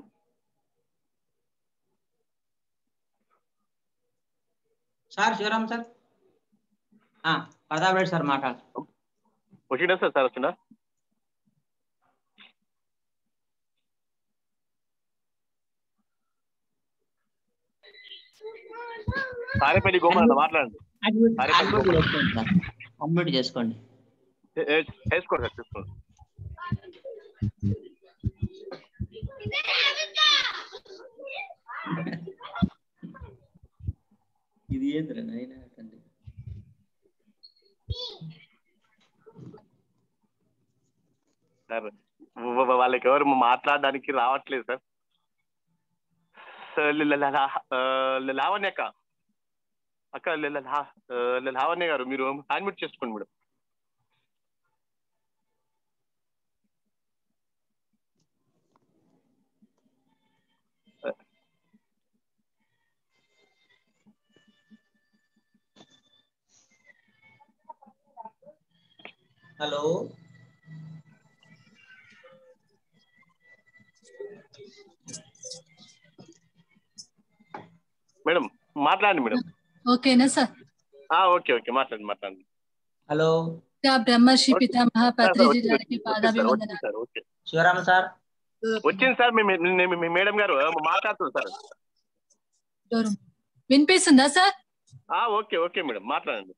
సార్ శివరామ్ సార్ ఆ, ప్రతాప్ రెడ్డి సార్ మాట్లాడు వచ్చిందా సార్ సార్ వచ్చిందా సారేపల్లి గోపాల్ మాట్లాడండి అడ్మిట్ అరే, అడ్మిట్ చేసుకోండి సార్ అడ్మిట్ చేసుకోండి ఏ- ఏ- చేసుకోండి సార్ చేసుకోండి ఇది ఏంద్రా నాయనా తండ్రి సార్ వ- వ- వాళ్ళకి ఎవరు మాట్లాడడానికి రావట్లేదు సార్ సార్ ల- ల- ల- ఆ, ల- లావణ్య అక్క అక్క ల- ల- లా- ఆ, ల- లావణ్య గారు మీరు అడ్మిట్ చేసుకోండి మేడం హలో మేడం మాట్లాడండి మేడం ఓకేనా సార్ ఆ, ఓకే ఓకే మాట్లాడండి మాట్లాడండి హలో ఇంకా బ్రహ్మర్షి ఓకే. పితామహ సార్, పత్రిజీ వచ్చింది, గారికి వచ్చింది సార్, వచ్చింది పాదాభివందనాలు సార్ ఓకే శివరామ సార్ వచ్చింది సార్ మీ మీ- మీ- మీ మేడం గారు మాట్లాడుతుంది సార్ డోరు. వినిపిస్తుందా సార్ ఆ, ఓకే ఓకే మేడం మాట్లాడండి